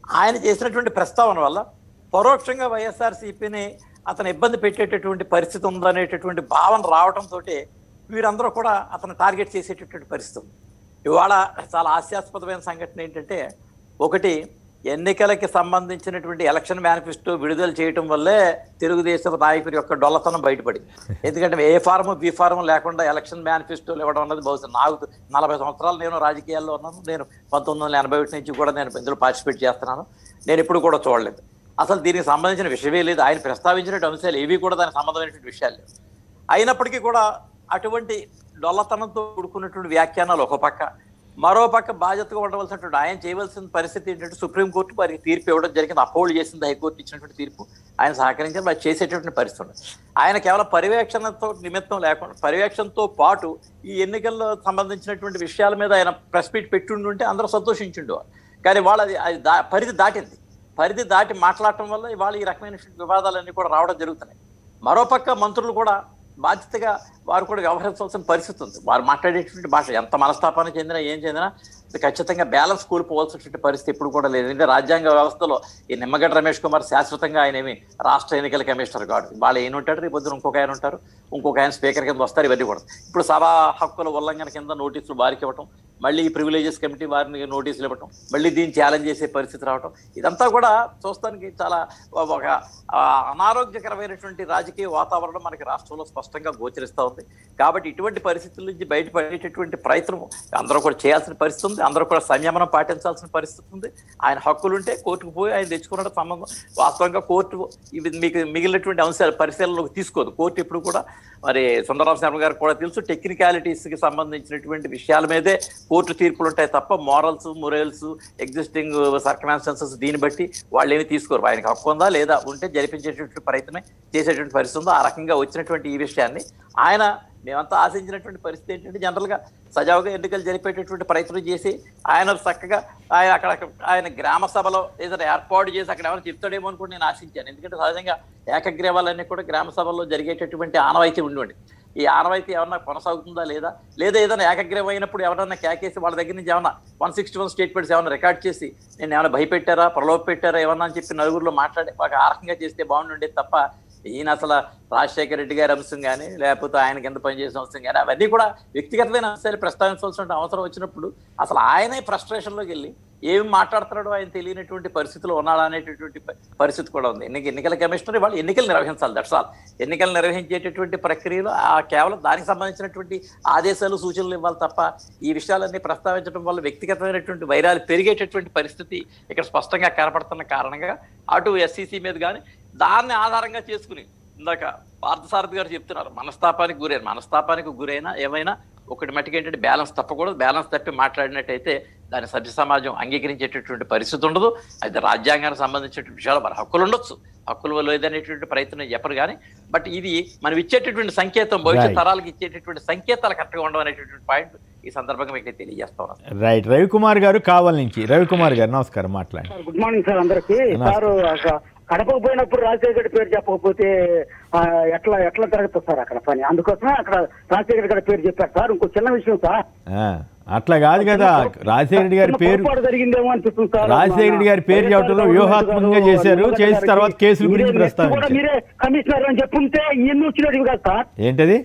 ఆయన చేసినటువంటి ప్రస్తావన వల్ల పరోక్షంగా వైఎస్ఆర్సీపీని అతను ఇబ్బంది పెట్టేటటువంటి పరిస్థితి ఉందనేటటువంటి భావన రావడంతో వీరందరూ కూడా అతను టార్గెట్ చేసేటటువంటి పరిస్థితి ఉంది ఇవాళ చాలా హాస్యాస్పదమైన సంఘటన ఏంటంటే ఒకటి ఎన్నికలకి సంబంధించినటువంటి ఎలక్షన్ మేనిఫెస్టో విడుదల చేయటం వల్లే తెలుగుదేశం నాయకుడి యొక్క డొల్లతనం బయటపడింది ఎందుకంటే ఏ ఫారం బి ఫారం లేకుండా ఎలక్షన్ మేనిఫెస్టోలు ఇవ్వడం అన్నది బహుశా నాకు నలభై సంవత్సరాలు నేను రాజకీయాల్లో ఉన్నాను నేను పంతొమ్మిది వందల ఎనభై ఒకటి నుంచి కూడా నేను ఇందులో పార్టిసిపేట్ చేస్తున్నాను నేను ఇప్పుడు కూడా చూడలేదు అసలు దీనికి సంబంధించిన విషయమే లేదు ఆయన ప్రస్తావించినటువంటి అంశాలు ఏవి కూడా దానికి సంబంధమైనటువంటి విషయాలు లేవు అయినప్పటికీ కూడా అటువంటి డొల్లతనంతో కూడుకున్నటువంటి వ్యాఖ్యానాలు ఒక పక్క మరో పక్క బాధ్యతగా ఉండవలసినటువంటి ఆయన చేయవలసిన పరిస్థితి ఏంటంటే సుప్రీంకోర్టు వారికి తీర్పు ఇవ్వడం జరిగింది అపోల్డ్ చేసింది హైకోర్టు ఇచ్చినటువంటి తీర్పు ఆయన సహకరించారు మరి చేసేటటువంటి పరిస్థితి ఉంది ఆయన కేవలం పర్యవేక్షణతో నిమిత్తం లేకుండా పర్యవేక్షణతో పాటు ఈ ఎన్నికల్లో సంబంధించినటువంటి విషయాల మీద ఆయన ప్రెస్ మీట్ పెట్టుండి ఉంటే అందరూ సంతోషించుండేవారు కానీ వాళ్ళు అది అది దా పరిధి దాటింది పరిధి దాటి మాట్లాడటం వల్ల ఇవాళ ఈ రకమైన వివాదాలన్నీ కూడా రావడం జరుగుతున్నాయి మరోపక్క మంత్రులు కూడా బాధ్యతగా వారు కూడా వ్యవహరించాల్సిన పరిస్థితి ఉంది వారు మాట్లాడేటువంటి భాష ఎంత మనస్తాపానికి చెందినా ఏం చెందినా ఇది ఖచ్చితంగా బ్యాలెన్స్ కోల్పోవాల్సినటువంటి పరిస్థితి ఇప్పుడు కూడా లేదు ఎందుకంటే రాజ్యాంగ వ్యవస్థలో ఈ నిమ్మగడ్డ రమేష్ కుమార్ శాశ్వతంగా ఆయన ఏమి రాష్ట్ర ఎన్నికల కమిషనర్ కాదు వాళ్ళు ఏం ఉంటారు రేపు పొద్దున ఇంకొక ఆయన ఉంటారు ఇంకొక ఆయన స్పీకర్ కింద వస్తారు ఇవన్నీ కూడా ఇప్పుడు సభా హక్కుల ఉల్లంఘన కింద నోటీసులు వారికి ఇవ్వటం మళ్ళీ ఈ ప్రివిలేజెస్ కమిటీ వారిని నోటీసులు ఇవ్వటం మళ్ళీ దీన్ని ఛాలెంజ్ చేసే పరిస్థితి రావటం ఇదంతా కూడా చూస్తానికి చాలా ఒక ఆ, అనారోగ్యకరమైనటువంటి రాజకీయ వాతావరణం మనకి రాష్ట్రంలో స్పష్టంగా గోచరిస్తూ ఉంది కాబట్టి ఇటువంటి పరిస్థితుల నుంచి బయటపడేటటువంటి ప్రయత్నం అందరూ కూడా చేయాల్సిన పరిస్థితి ఉంది అందరూ కూడా సంయమనం పాటించాల్సిన పరిస్థితి ఉంది ఆయన హక్కులుంటే కోర్టుకు పోయి ఆయన తెచ్చుకున్న సంబంధం వాస్తవంగా కోర్టు ఇవి మీకు మిగిలినటువంటి అంశాలు పరిశీలనలోకి తీసుకోదు కోర్టు ఇప్పుడు కూడా మరి సుందరరామ శర్మ గారు కూడా తెలుసు టెక్నికాలిటీస్ కి సంబంధించినటువంటి విషయాల మీదే కోర్టు తీర్పులు ఉంటాయి తప్ప మోరల్స్ మొరల్స్ ఎగ్జిస్టింగ్ సర్కమాన్స్టెన్సెస్ దీన్ని బట్టి వాళ్ళు ఏమి తీసుకోరు ఆయనకి హక్కు ఉందా లేదా ఉంటే జరిపించేటటువంటి ప్రయత్నమే చేసేటువంటి పరిస్థితి ఉందో ఆ రకంగా వచ్చినటువంటి ఈ విషయాన్ని ఆయన మేమంతా ఆశించినటువంటి పరిస్థితి ఏంటంటే జనరల్ గా సజావుగా ఎన్నికలు జరిపేటటువంటి ప్రయత్నం చేసి ఆయన చక్కగా ఆయన అక్కడ ఆయన గ్రామ సభలో ఏదైనా ఏర్పాటు చేసి అక్కడ ఏమైనా చెప్తాడేమో అనుకుని నేను ఆశించాను ఎందుకంటే సహజంగా ఏకగ్రీవాలన్నీ కూడా గ్రామ సభల్లో జరిగేటటువంటి ఆనవాయితీ ఉండి ఈ ఆనవాయితీ ఏమన్నా కొనసాగుతుందా లేదా లేదా ఏదైనా ఏకగ్రీవం అయినప్పుడు ఎవరన్నా కేకేసి వాళ్ళ దగ్గర నుంచి ఏమన్నా వన్ సిక్స్టీ వన్ స్టేట్మెంట్స్ ఏమైనా రికార్డ్ చేసి నేను ఏమైనా భయపెట్టారా ప్రలోభ పెట్టారా ఏమన్నా అని చెప్పి నలుగురిలో మాట్లాడి ఒక ఆ రకంగా చేస్తే బాగుండేది తప్ప ఈయన అసలు రాజశేఖర రెడ్డి గారి అంశం కానీ లేకపోతే ఆయన కింద పనిచేసిన అంశం కానీ అవన్నీ కూడా వ్యక్తిగతమైన అంశాలు ప్రస్తావించాల్సిన అవసరం వచ్చినప్పుడు అసలు ఆయనే ఫ్రస్ట్రేషన్లోకి వెళ్ళి ఏం మాట్లాడుతున్నాడో ఆయన తెలియనటువంటి పరిస్థితిలో ఉన్నాడా అనేటటువంటి ప- పరిస్థితి కూడా ఉంది ఎన్నిక ఎన్నికల కమిషనర్ వాళ్ళు ఎన్నికలు నిర్వహించాలి దట్స్ ఆల్ ఎన్నికలు నిర్వహించేటటువంటి ప్రక్రియలో ఆ కేవలం దానికి సంబంధించినటువంటి ఆదేశాలు సూచనలు ఇవ్వాలి తప్ప ఈ విషయాలన్నీ ప్రస్తావించడం వల్ల వ్యక్తిగతమైనటువంటి వైరాలు పెరిగేటటువంటి పరిస్థితి ఇక్కడ స్పష్టంగా కనపడుతున్న కారణంగా అటు ఎస్సీసీ మీద కానీ దాన్ని ఆధారంగా చేసుకుని ఇందాక పార్థసారథి గారు చెప్తున్నారు మనస్తాపానికి గురైన మనస్తాపానికి గురైనా ఏమైనా ఒకటి మట్టుకు ఏంటంటే బ్యాలెన్స్ తప్పకూడదు బ్యాలెన్స్ తప్పి మాట్లాడినట్టయితే దాని సభ్య సమాజం అంగీకరించేటటువంటి పరిస్థితి ఉండదు అయితే రాజ్యాంగానికి సంబంధించినటువంటి విషయాలు మరి హక్కులు ఉండొచ్చు హక్కులు లేదనేటువంటి ప్రయత్నం చెప్పరు కానీ బట్ ఇది మనం ఇచ్చేటటువంటి సంకేతం భవిష్యత్ Right. తరాలకు ఇచ్చేటటువంటి సంకేతాలు కరెక్ట్గా ఉండవు అనేటటువంటి పాయింట్ ఈ సందర్భంగా మీకు నేను తెలియజేస్తా ఉన్నాను రైట్ రవికుమార్ గారు కావాలి నుంచి రవికుమార్ గారు నమస్కారం మాట్లాడండి గుడ్ మార్నింగ్ సార్ అందరికి నమస్తే. సార్ ఒక కడపకు పోయినప్పుడు రాజశేఖర్ రెడ్డి పేరు చెప్పకపోతే ఆ, ఎట్లా ఎట్లా జరుగుతుంది సార్ అక్కడ పని అందుకోసమే అక్కడ రాజశేఖర్ రెడ్డి గారి పేరు చెప్పారు సార్ ఇంకో చిన్న విషయం సార్ ఆ, అట్లా కాదు కదా రాజశేఖర రెడ్డి గారి చిన్న పేరు పొరపాటు జరిగిందేమో అనిపిస్తుంది సార్ రాజశేఖర రెడ్డి గారి పేరు చెప్పడంలో వ్యూహాత్మకంగా చేశారు చేసిన తర్వాత కేసుల గురించి మీరే- నెక్స్ట్ కూడా ప్రస్తావించారు మీరే కమిషనర్ అని చెప్పుంటే ఇన్ని వచ్చినట్టు కదా సార్ ఏంటది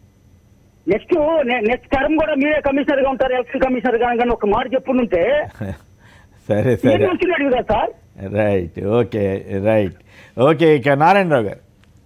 నెక్స్ట్ నెక్స్ట్ టర్మ్ కూడా మీరే కమిషనర్ గా ఉంటారు ఎలక్షన్ కమిషనర్ గా కానీ ఒక మాట చెప్పుంటే సరే సరే ఇన్ని వచ్చినట్టు కదా sir right okay right okay ఇక నారాయణరావు గారు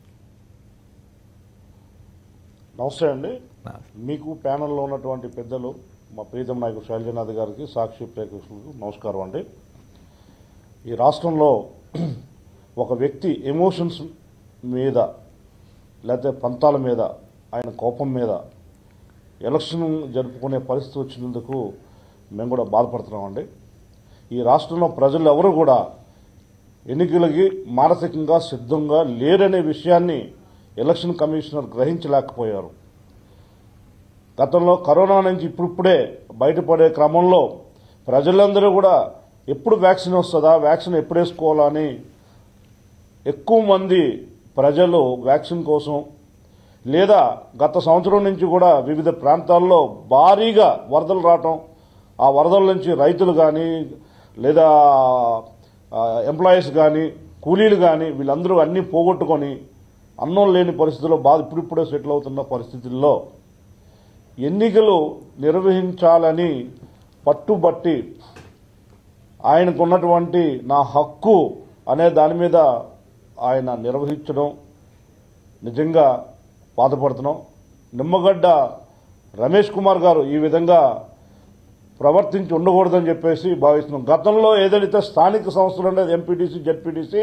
నమస్తే అండి మీకు ప్యానెల్లో ఉన్నటువంటి పెద్దలు మా ప్రీతం నాయకుడు శైలజనాథ్ గారికి సాక్షి ప్రేక్షకులకు నమస్కారం అండి ఈ రాష్ట్రంలో ఒక వ్యక్తి ఎమోషన్స్ మీద లేకపోతే పంతాల మీద ఆయన కోపం మీద ఎలక్షన్ జరుపుకునే పరిస్థితి వచ్చినందుకు మేము కూడా బాధపడుతున్నామండి ఈ రాష్ట్రంలో ప్రజలు ఎవరు కూడా ఎన్నికలకి మానసికంగా సిద్ధంగా లేరనే విషయాన్ని ఎలక్షన్ కమిషనర్ గ్రహించలేకపోయారు గతంలో కరోనా నుంచి ఇప్పుడిప్పుడే బయటపడే క్రమంలో ప్రజలందరూ కూడా ఎప్పుడు వ్యాక్సిన్ వస్తుందా వ్యాక్సిన్ ఎప్పుడు వేసుకోవాలా అని ఎక్కువ మంది ప్రజలు వ్యాక్సిన్ కోసం లేదా గత సంవత్సరం నుంచి కూడా వివిధ ప్రాంతాల్లో భారీగా వరదలు రావటం ఆ వరదల నుంచి రైతులు కానీ లేదా ఎంప్లాయీస్ కానీ కూలీలు కానీ వీళ్ళందరూ అన్నీ పోగొట్టుకొని అన్నం లేని పరిస్థితుల్లో బాధ ఇప్పుడిప్పుడే సెటిల్ అవుతున్న పరిస్థితుల్లో ఎన్నికలు నిర్వహించాలని పట్టుబట్టి ఆయనకున్నటువంటి నా హక్కు అనే దాని మీద ఆయన నిర్వహించడం నిజంగా బాధపడుతున్నాం నిమ్మగడ్డ రమేష్ కుమార్ గారు ఈ విధంగా ప్రవర్తించి ఉండకూడదని చెప్పేసి భావిస్తున్నాం గతంలో ఏదైతే స్థానిక సంస్థలు ఉండేది ఎంపీటీసీ జెడ్పీటీసీ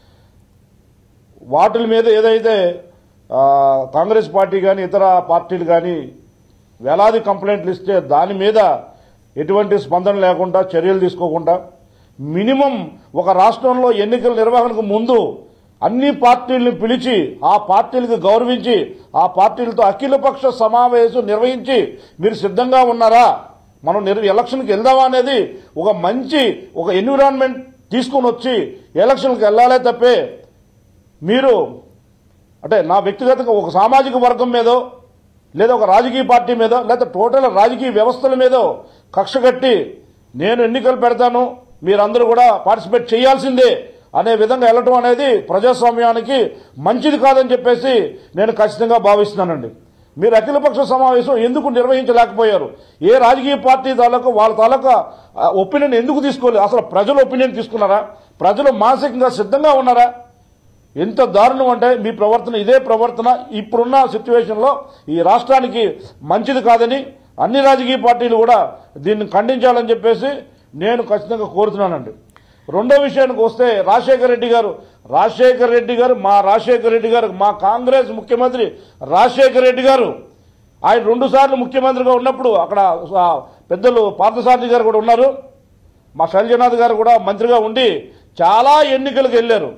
వాటి మీద ఏదైతే ఆ, కాంగ్రెస్ పార్టీ కానీ ఇతర పార్టీలు కానీ వేలాది కంప్లైంట్లు ఇస్తే దాని మీద ఎటువంటి స్పందన లేకుండా చర్యలు తీసుకోకుండా మినిమం ఒక రాష్ట్రంలో ఎన్నికల నిర్వహణకు ముందు అన్ని పార్టీలను పిలిచి ఆ పార్టీలకు గౌరవించి ఆ పార్టీలతో అఖిలపక్ష సమావేశం నిర్వహించి మీరు సిద్ధంగా ఉన్నారా మనం నిర్ ఎలక్షన్కి వెళ్దామా అనేది ఒక మంచి ఒక ఎన్విరాన్మెంట్ తీసుకొని వచ్చి ఎలక్షన్కి వెళ్ళాలే తప్పే మీరు అంటే నా వ్యక్తిగతంగా ఒక సామాజిక వర్గం మీదో లేదా ఒక రాజకీయ పార్టీ మీద లేదా టోటల్ రాజకీయ వ్యవస్థల మీదో కక్ష కట్టి నేను ఎన్నికలు పెడతాను మీరందరూ కూడా పార్టిసిపేట్ చేయాల్సిందే అనే విధంగా వెళ్ళటం అనేది ప్రజాస్వామ్యానికి మంచిది కాదని చెప్పేసి నేను ఖచ్చితంగా భావిస్తున్నానండి మీరు అఖిలపక్ష సమావేశం ఎందుకు నిర్వహించలేకపోయారు ఏ రాజకీయ పార్టీ తాలూకా వాళ్ళ తాలూకా ఒపీనియన్ ఎందుకు తీసుకోలేదు అసలు ప్రజల ఒపీనియన్ తీసుకున్నారా ప్రజలు మానసికంగా సిద్ధంగా ఉన్నారా ఎంత దారుణం అంటే మీ ప్రవర్తన ఇదే ప్రవర్తన ఇప్పుడున్న సిచ్యువేషన్లో ఈ రాష్ట్రానికి మంచిది కాదని అన్ని రాజకీయ పార్టీలు కూడా దీన్ని ఖండించాలని చెప్పేసి నేను ఖచ్చితంగా కోరుతున్నానండి రెండో విషయానికి వస్తే రాజశేఖర రెడ్డి గారు రాజశేఖర రెడ్డి గారు మా రాజశేఖర రెడ్డి గారు మా కాంగ్రెస్ ముఖ్యమంత్రి రాజశేఖర రెడ్డి గారు ఆయన రెండు సార్లు ముఖ్యమంత్రిగా ఉన్నప్పుడు అక్కడ ఆ, పెద్దలు పార్థసారథి గారు కూడా ఉన్నారు మా శైలజనాథ్ గారు కూడా మంత్రిగా ఉండి చాలా ఎన్నికలకు వెళ్ళారు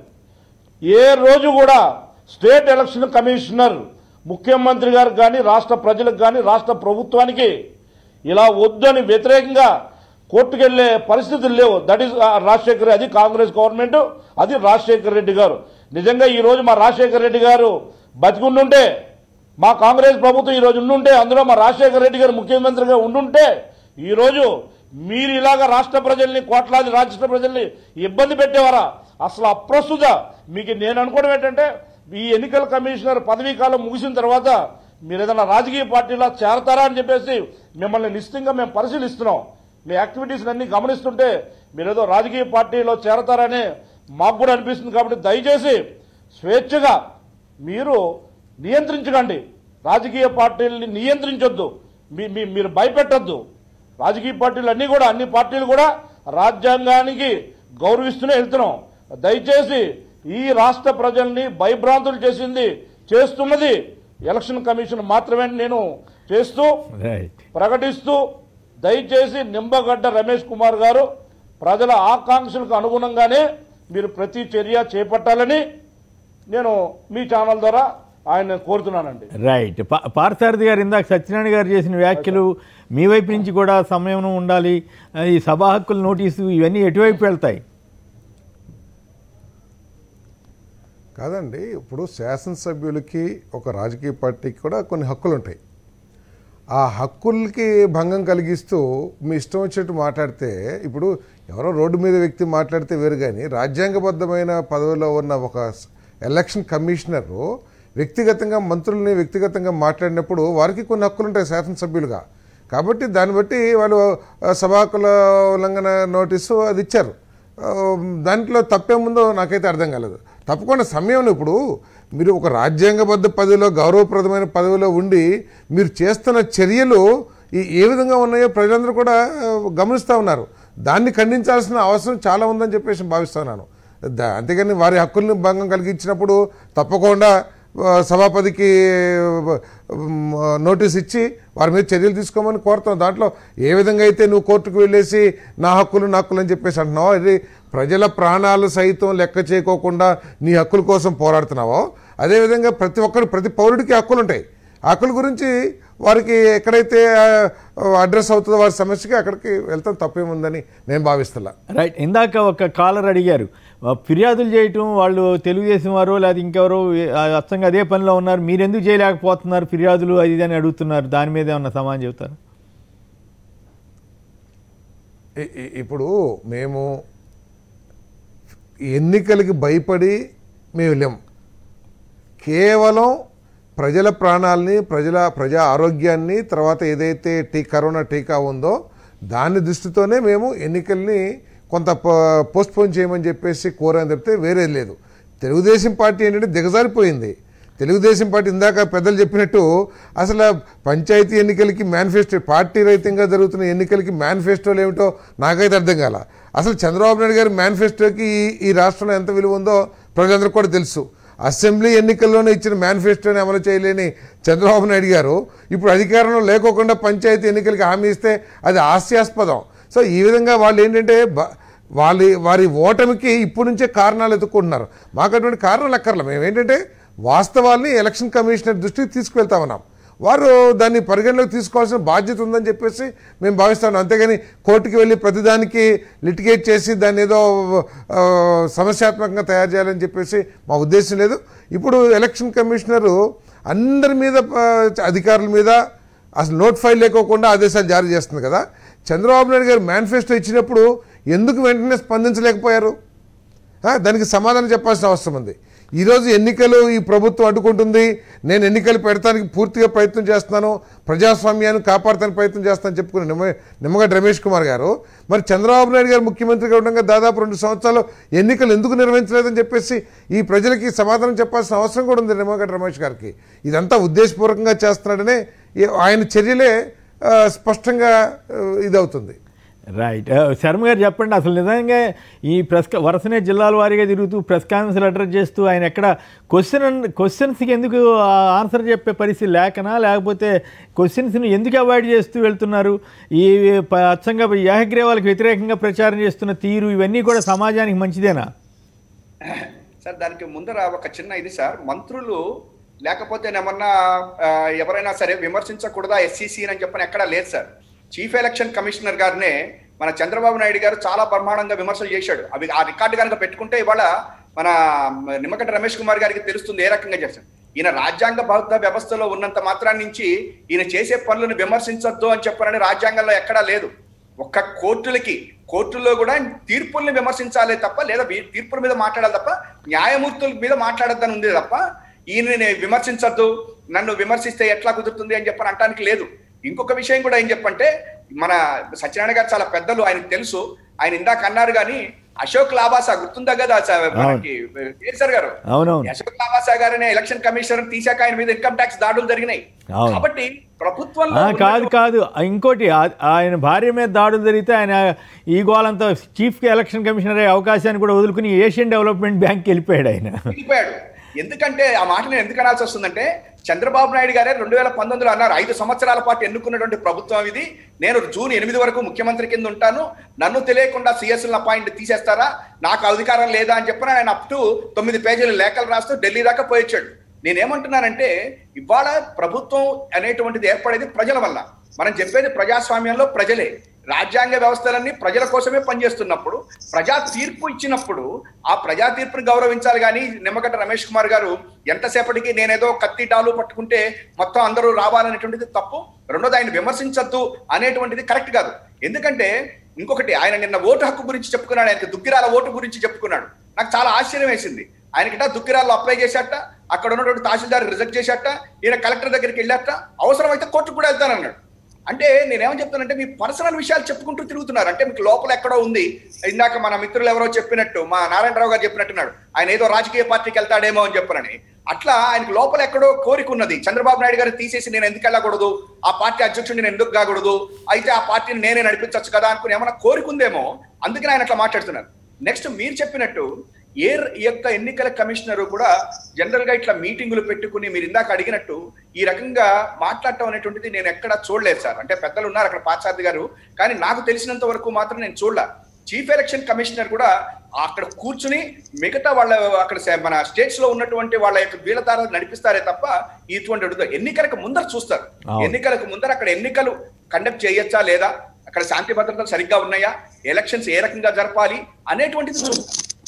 ఏ రోజు కూడా స్టేట్ ఎలక్షన్ కమిషనర్ ముఖ్యమంత్రి గారికి కానీ రాష్ట్ర ప్రజలకు కానీ రాష్ట్ర ప్రభుత్వానికి ఇలా వద్దని వ్యతిరేకంగా కోర్టుకు వెళ్లే పరిస్థితులు లేవు దట్ ఈస్ రాజశేఖర్ అది కాంగ్రెస్ గవర్నమెంట్ అది రాజశేఖర్ రెడ్డి గారు నిజంగా ఈ రోజు మా రాజశేఖర్ రెడ్డి గారు బతికుండుంటే మా కాంగ్రెస్ ప్రభుత్వం ఈ రోజు ఉండుంటే అందులో మా రాజశేఖర రెడ్డి గారు ముఖ్యమంత్రిగా ఉండుంటే ఈ రోజు మీరు ఇలాగా రాష్ట్ర ప్రజల్ని కోట్లాది రాష్ట్ర ప్రజల్ని ఇబ్బంది పెట్టేవారా అసలు అప్రస్తుత మీకు నేను అనుకోవడం ఏంటంటే ఈ ఎన్నికల కమిషనర్ పదవీ కాలం ముగిసిన తర్వాత మీరు ఏదైనా రాజకీయ పార్టీలో చేరతారా అని చెప్పేసి మిమ్మల్ని నిశ్చితంగా మేము పరిశీలిస్తున్నాం మీ యాక్టివిటీస్ అన్ని గమనిస్తుంటే మీరు ఏదో రాజకీయ పార్టీలో చేరతారని మాకు కూడా అనిపిస్తుంది కాబట్టి దయచేసి స్వేచ్ఛగా మీరు నియంత్రించకండి రాజకీయ పార్టీలని నియంత్రించొద్దు మీ మీ- మీరు భయపెట్టొద్దు రాజకీయ పార్టీలు అన్నీ కూడా అన్ని పార్టీలు కూడా రాజ్యాంగానికి గౌరవిస్తూనే వెళ్తున్నాం దయచేసి ఈ రాష్ట్ర ప్రజల్ని భయభ్రాంతులు చేసింది చేస్తున్నది ఎలక్షన్ కమిషన్ మాత్రమే నేను చేస్తూ రైట్ ప్రకటిస్తూ దయచేసి నింబగడ్డ రమేష్ కుమార్ గారు ప్రజల ఆకాంక్షలకు అనుగుణంగానే మీరు ప్రతి చర్య చేపట్టాలని నేను మీ ఛానల్ ద్వారా ఆయన కోరుతున్నానండి రైట్ పా- పార్థసారథి గారు ఇందాక సత్యనారాయణ గారు చేసిన వ్యాఖ్యలు మీ వైపు నుంచి కూడా సమయం ఉండాలి ఆ, ఈ సభా హక్కుల నోటీసు ఇవన్నీ ఎటువైపు వెళ్తాయి కాదండి ఇప్పుడు శాసనసభ్యులకి ఒక రాజకీయ పార్టీకి కూడా కొన్ని హక్కులు ఉంటాయి ఆ హక్కులకి భంగం కలిగిస్తూ మీ ఇష్టం వచ్చినట్టు మాట్లాడితే ఇప్పుడు ఎవరో రోడ్డు మీద వ్యక్తి మాట్లాడితే వేరు కానీ రాజ్యాంగబద్ధమైన పదవిలో ఉన్న ఒక స్- ఎలక్షన్ కమిషనరు వ్యక్తిగతంగా మంత్రుల్ని వ్యక్తిగతంగా మాట్లాడినప్పుడు వారికి కొన్ని హక్కులు ఉంటాయి శాసనసభ్యులుగా కాబట్టి దాన్ని బట్టి వాళ్ళు ఆ, సభా హక్కుల ఉల్లంఘన నోటీసు అది ఇచ్చారు ఆ, దాంట్లో తప్పేముందో నాకైతే అర్థం కాలేదు తప్పకుండా సమయంలో ఇప్పుడు మీరు ఒక రాజ్యాంగబద్ధ పదవిలో గౌరవప్రదమైన పదవిలో ఉండి మీరు చేస్తున్న చర్యలు ఈ ఏ విధంగా ఉన్నాయో ప్రజలందరూ కూడా ఆ, గమనిస్తూ ఉన్నారు దాన్ని ఖండించాల్సిన అవసరం చాలా ఉందని చెప్పేసి భావిస్తున్నాను దా- అంతేగాని వారి హక్కుల్ని భంగం కలిగించినప్పుడు తప్పకుండా ఆ, సభాపతికి ఉమ్, నోటీస్ ఇచ్చి వారి మీద చర్యలు తీసుకోమని కోరుతాం దాంట్లో ఏ విధంగా అయితే నువ్వు కోర్టుకు వెళ్ళేసి నా హక్కులు నా హక్కులు అని చెప్పేసి అంటున్నావు ఇది ప్రజల ప్రాణాలు సైతం లెక్క చేయకోకుండా నీ హక్కుల కోసం పోరాడుతున్నావో అదేవిధంగా ప్రతి ఒక్కరు ప్రతి పౌరుడికి హక్కులు ఉంటాయి ఆ హక్కుల గురించి వారికి ఎక్కడైతే ఆ, అడ్రస్ అవుతుందో వారి సమస్యకి అక్కడికి వెళ్తాం తప్పేముందని నేను భావిస్తున్నా రైట్ ఇందాక ఒక కాలర్ అడిగారు ఆ, ఫిర్యాదులు చేయటం వాళ్ళు తెలుగుదేశం వారు లేదా ఇంకెవరో ఏ- ఆ, అచ్చంగా అదే పనిలో ఉన్నారు మీరు ఎందుకు చేయలేకపోతున్నారు ఫిర్యాదులు అది ఇది అని అడుగుతున్నారు దాని మీద ఏమన్నా సమాధానం చెబుతారు ఇ- ఇ- ఇప్పుడు మేము ఎన్నికలకి భయపడి మేము లేం కేవలం ప్రజల ప్రాణాలని ప్రజల ప్రజా ఆరోగ్యాన్ని తర్వాత ఏదైతే టీ కరోనా టీకా ఉందో దాని దృష్టితోనే మేము ఎన్నికల్ని కొంత పోస్ట్పోన్ చేయమని చెప్పేసి కోరని చెప్తే వేరే లేదు తెలుగుదేశం పార్టీ ఏంటంటే దిగజారిపోయింది తెలుగుదేశం పార్టీ ఇందాక పెద్దలు చెప్పినట్టు అసలు పంచాయతీ ఎన్నికలకి మేనిఫెస్టో పార్టీ రహితంగా జరుగుతున్న ఎన్నికలకి మేనిఫెస్టోలు ఏమిటో నాకైతే అర్థం కాల అసలు చంద్రబాబు నాయుడు గారి మేనిఫెస్టోకి ఈ- ఈ రాష్ట్రంలో ఎంత విలువ ఉందో ప్రజలందరికీ కూడా తెలుసు అసెంబ్లీ ఎన్నికల్లోనే ఇచ్చిన మేనిఫెస్టోని అమలు చేయలేని చంద్రబాబు నాయుడు గారు ఇప్పుడు అధికారంలో లేకోకుండా పంచాయతీ ఎన్నికలకి హామీ ఇస్తే అది హాస్యాస్పదం సో ఈ విధంగా వాళ్ళు ఏంటంటే బ- వాళ్ళ వారి ఓటమికి ఇప్పటి నుంచే కారణాలు ఎత్తుకుంటున్నారు మాకు అటువంటి కారణాలు అక్కర్లే మేము ఏంటంటే వాస్తవాల్ని ఎలక్షన్ కమిషనర్ దృష్టికి తీసుకువెళ్తా ఉన్నాం వారు దాన్ని పరిగణలోకి తీసుకోవాల్సిన బాధ్యత ఉందని చెప్పేసి మేము భావిస్తాం అంతేగాని కోర్టుకి వెళ్ళి ప్రతిదానికి లిటిగేట్ చేసి దాన్ని ఏదో ఆ, సమస్యాత్మకంగా తయారు చేయాలని చెప్పేసి మా ఉద్దేశం లేదు ఇప్పుడు ఎలక్షన్ కమిషనరు అందరి మీద ఆ, అధికారుల మీద అసలు నోట్ ఫైల్ లేకోకుండా ఆదేశాలు జారీ చేస్తుంది కదా చంద్రబాబు నాయుడు గారు మేనిఫెస్టో ఇచ్చినప్పుడు ఎందుకు వెంటనే స్పందించలేకపోయారు ఆ, దానికి సమాధానం చెప్పాల్సిన అవసరం ఉంది ఈరోజు ఎన్నికలు ఈ ప్రభుత్వం అడ్డుకుంటుంది నేను ఎన్నికలు పెడతానికి పూర్తిగా ప్రయత్నం చేస్తున్నాను ప్రజాస్వామ్యాన్ని కాపాడటానికి ప్రయత్నం చేస్తానని చెప్పుకున్న నిమ్మ నిమ్మగడ్డ రమేష్ కుమార్ గారు మరి చంద్రబాబు నాయుడు గారు ముఖ్యమంత్రిగా ఉండగా దాదాపు రెండు సంవత్సరాలు ఎన్నికలు ఎందుకు నిర్వహించలేదని చెప్పేసి ఈ ప్రజలకి సమాధానం చెప్పాల్సిన అవసరం కూడా ఉంది నిమ్మగడ్డ రమేష్ గారికి ఇదంతా ఉద్దేశపూర్వకంగా చేస్తున్నాడనే ఈ- ఆయన చర్యలే ఆ, స్పష్టంగా ఆ, ఇదవుతుంది రైట్ ఆ, శర్మ గారు చెప్పండి అసలు నిజంగా ఈ ప్రెస్ క- వరుసనే జిల్లాల వారీగా తిరుగుతూ ప్రెస్ కాన్ఫరెన్స్ అడ్రస్ చేస్తూ ఆయన ఎక్కడ క్వశ్చన్ క్వశ్చన్స్కి ఎందుకు ఆన్సర్ చెప్పే పరిస్థితి లేకనా లేకపోతే క్వశ్చన్స్ని ఎందుకు అవాయిడ్ చేస్తూ వెళ్తున్నారు ఈ ప- అచ్చంగా యాహగ్రీవాలకు వ్యతిరేకంగా ప్రచారం చేస్తున్న తీరు ఇవన్నీ కూడా సమాజానికి మంచిదేనా సార్ దానికి ముందర ఒక చిన్న ఇది సార్ మంత్రులు లేకపోతే ఏమన్నా ఆ, ఎవరైనా సరే విమర్శించకూడదా ఎస్సీసీ అని చెప్పని ఎక్కడా లేదు సార్ చీఫ్ ఎలక్షన్ కమిషనర్ గారినే మన చంద్రబాబు నాయుడు గారు చాలా బ్రహ్మాండంగా విమర్శలు చేశాడు అవి ఆ రికార్డు కనుక పెట్టుకుంటే ఇవాళ మన నిమ్మగడ్డ రమేష్ కుమార్ గారికి తెలుస్తుంది ఏ రకంగా చేశాడు ఈయన రాజ్యాంగ బౌద్ధ వ్యవస్థలో ఉన్నంత మాత్రాన్ని నుంచి ఈయన చేసే పనులను విమర్శించొద్దు అని చెప్పారని రాజ్యాంగంలో ఎక్కడా లేదు ఒక్క కోర్టులకి కోర్టుల్లో కూడా తీర్పుల్ని విమర్శించాలి తప్ప లేదా వీ- తీర్పుల మీద మాట్లాడాలి తప్ప న్యాయమూర్తుల మీద మాట్లాడద్దని ఉంది తప్ప ఈయనని విమర్శించద్దు నన్ను విమర్శిస్తే ఎట్లా కుదురుతుంది అని చెప్పని అంటానికి లేదు ఇంకొక విషయం కూడా ఏం చెప్పంటే మన సత్యనారాయణ గారు చాలా పెద్దలు ఆయనకు తెలుసు ఆయన ఇందాక అన్నారు కానీ అశోక్ లాబాసా గుర్తుందా కదా స- మనకి కేసీఆర్ గారు అవునవును అశోక్ లాబాసా గారిని ఎలక్షన్ కమిషనర్ తీసాక ఆయన మీద ఇన్కమ్ ట్యాక్స్ దాడులు జరిగినాయి అవును. కాబట్టి ప్రభుత్వంలో ఆ, కాదు ఉన్నటువంటి- కాదు ఇంకోటి ఆ- ఆయన భార్య మీద దాడులు జరిగితే ఆయన ఈ గోలంతా చీఫ్ ఎలక్షన్ కమిషనర్ అయ్యే అవకాశాన్ని కూడా వదులుకుని ఏషియన్ డెవలప్మెంట్ బ్యాంక్కి వెళ్ళిపోయాడు ఆయన వెళ్ళిపోయాడు ఎందుకంటే ఆ మాట నేను ఎందుకు అనాల్సి వస్తుందంటే చంద్రబాబు నాయుడు గారే రెండు వేల పంతొమ్మిదిలో అన్నారు ఐదు సంవత్సరాల పాటు ఎన్నుకున్నటువంటి ప్రభుత్వం ఇది నేను జూన్ ఎనిమిది వరకు ముఖ్యమంత్రి కింద ఉంటాను నన్ను తెలియకుండా సిఎస్ఎల్ అపాయింట్ తీసేస్తారా నాకు అధికారం లేదా అని చెప్పిన ఆయన అప్ టు తొమ్మిది పేజీల లేఖలు రాస్తూ ఢిల్లీ దాకా పోయొచ్చాడు నేనేమంటున్నానంటే ఇవాళ ప్రభుత్వం అనేటువంటిది ఏర్పడేది ప్రజల వల్ల మనం చెప్పేది ప్రజాస్వామ్యంలో ప్రజలే రాజ్యాంగ వ్యవస్థలన్నీ ప్రజల కోసమే పనిచేస్తున్నప్పుడు ప్రజా తీర్పు ఇచ్చినప్పుడు ఆ ప్రజా తీర్పుని గౌరవించాలి కానీ నిమ్మగడ్డ రమేష్ కుమార్ గారు ఎంతసేపటికి నేనేదో కత్తి డాలు పట్టుకుంటే మొత్తం అందరూ రావాలనేటువంటిది తప్పు రెండోది ఆయన విమర్శించద్దు అనేటువంటిది కరెక్ట్ కాదు ఎందుకంటే ఇంకొకటి ఆయన నిన్న ఓటు హక్కు గురించి చెప్పుకున్నాడు ఆయనకి దుగ్గిరాల ఓటు గురించి చెప్పుకున్నాడు నాకు చాలా ఆశ్చర్యం వేసింది ఆయనకిట దుగ్గిరాల్లో అప్లై చేశాట అక్కడ ఉన్నటువంటి తహసీల్దార్ రిజెక్ట్ చేశాట ఈయన కలెక్టర్ దగ్గరికి వెళ్ళాట అవసరమైతే కోర్టుకు కూడా వెళ్తానన్నాడు అంటే నేనేమని చెప్తానంటే మీ పర్సనల్ విషయాలు చెప్పుకుంటూ తిరుగుతున్నారు అంటే మీకు లోపల ఎక్కడో ఉంది ఇందాక మన మిత్రులు ఎవరో చెప్పినట్టు మా నారాయణరావు గారు చెప్పినట్టున్నాడు ఆయన ఏదో రాజకీయ పార్టీకి వెళ్తాడేమో అని చెప్పనని అట్లా ఆయనకు లోపల ఎక్కడో కోరిక ఉన్నది చంద్రబాబు నాయుడు గారిని తీసేసి నేను ఎందుకు వెళ్ళకూడదు ఆ పార్టీ అధ్యక్షుడిని నేను ఎందుకు కాకూడదు అయితే ఆ పార్టీని నేనే నడిపించవచ్చు కదా అనుకుని ఏమైనా కోరిక ఉందేమో అందుకని ఆయన అట్లా మాట్లాడుతున్నారు నెక్స్ట్ మీరు చెప్పినట్టు ఏ ర- ఈ యొక్క ఎన్నికల కమిషనర్ కూడా జనరల్ గా ఇట్లా మీటింగులు పెట్టుకుని మీరు ఇందాక అడిగినట్టు ఈ రకంగా మాట్లాడటం అనేటువంటిది నేను ఎక్కడ చూడలేదు సార్ అంటే పెద్దలు ఉన్నారు అక్కడ పాచార్థి గారు కానీ నాకు తెలిసినంత వరకు మాత్రం నేను చూడలే చీఫ్ ఎలక్షన్ కమిషనర్ కూడా అక్కడ కూర్చుని మిగతా వాళ్ళ అక్కడ సే- మన స్టేట్స్ లో ఉన్నటువంటి వాళ్ళ యొక్క వీళ్ళ ద్వారా నడిపిస్తారే తప్ప ఇటువంటి ఉండదు. ఎన్నికలకు ముందర చూస్తారు అవును. ఎన్నికలకు ముందర అక్కడ ఎన్నికలు కండక్ట్ చేయొచ్చా లేదా అక్కడ శాంతి భద్రతలు సరిగ్గా ఉన్నాయా ఎలక్షన్స్ ఏ రకంగా జరపాలి అనేటువంటిది చూస్తారు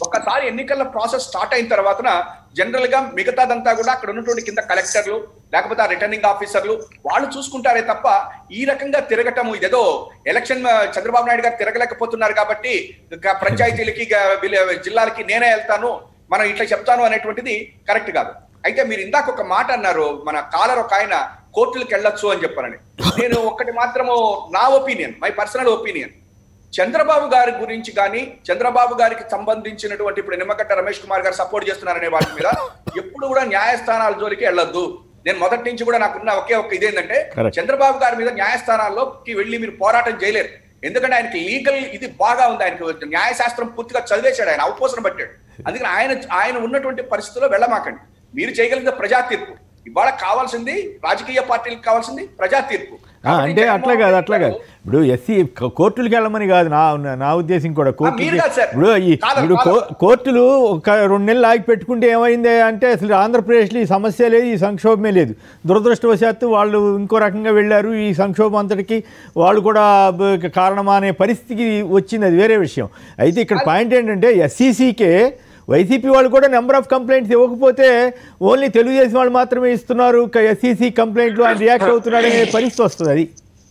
ఒకసారి ఎన్నికల ప్రాసెస్ స్టార్ట్ అయిన తర్వాతన జనరల్ గా మిగతాదంతా కూడా అక్కడ ఉన్నటువంటి కింద కలెక్టర్లు లేకపోతే ఆ రిటర్నింగ్ ఆఫీసర్లు వాళ్ళు చూసుకుంటారే తప్ప ఈ రకంగా తిరగటం ఇదేదో ఎలక్షన్ ఆ, చంద్రబాబు నాయుడు గారు తిరగలేకపోతున్నారు కాబట్టి ఇక పంచాయతీలకి ఇక విలే- జిల్లాలకి నేనే వెళ్తాను మనం ఇట్లా చెప్తాను అనేటువంటిది కరెక్ట్ కాదు అయితే మీరు ఇందాక ఒక మాట అన్నారు మన కాలర్ ఒక ఆయన కోర్టులకు వెళ్ళొచ్చు అని చెప్పారని నేను ఒక్కటి మాత్రము నా opinion my personal opinion Chandrababu గారి గురించి కానీ చంద్రబాబు గారికి సంబంధించినటువంటి ఇప్పుడు నిమ్మగడ్డ రమేష్ కుమార్ గారు సపోర్ట్ చేస్తున్నారనే వాటి మీద ఎప్పుడు కూడా న్యాయస్థానాల జోలికి వెళ్ళొద్దు నేను మొదటి నుంచి కూడా నాకున్న ఒకే ఒక ఇదేంటంటే Correct. చంద్రబాబు గారి మీద న్యాయస్థానాల్లోకి వెళ్ళి మీరు పోరాటం చేయలేరు ఎందుకంటే ఆయనకి లీగల్ ఇది బాగా ఉంది ఆయనకి న్యాయశాస్త్రం పూర్తిగా చదివేశాడు ఆయన అవపోసన పట్టాడు అందుకని ఆయన ఆయన ఉన్నటువంటి పరిస్థితుల్లో వెళ్ళమాకండి మీరు చేయగలిగిన ప్రజా తీర్పు ఇవాళ కావాల్సింది రాజకీయ పార్టీలకు కావాల్సింది ప్రజా తీర్పు ఆ, అంటే అట్లా కాదు అట్లా కాదు ఇప్పుడు ఎస్సీ కోర్టులకు వెళ్ళమని కాదు నా నా ఉద్దేశం కూడా కోర్టులకి మీరు కాదు సార్. ఇప్పుడు ఈ- కాదు, ఇప్పుడు కాదు. కో- కోర్టులు ఒక రెండు నెలలు ఆగి పెట్టుకుంటే ఏమైంది అంటే అసలు ఆంధ్రప్రదేశ్లో ఈ సమస్య లేదు ఈ సంక్షోభమే లేదు దురదృష్టవశాత్తు వాళ్ళు ఇంకో రకంగా వెళ్ళారు ఈ సంక్షోభం అంతటికి వాళ్ళు కూడా బ- కారణమా అనే పరిస్థితికి వచ్చింది అది వేరే విషయం అయితే ఇక్కడ పాయింట్ ఏంటంటే ఎస్సీసీకే వైసీపీ వాళ్ళు కూడా నెంబర్ ఆఫ్ కంప్లైంట్స్ ఇవ్వకపోతే ఓన్లీ తెలుగుదేశం వాళ్ళు మాత్రమే ఇస్తున్నారు ఎస్సీసీ కంప్లైంట్లు ఆయన రియాక్ట్ అవుతున్నాడు అనే పరిస్థితి వస్తుంది అది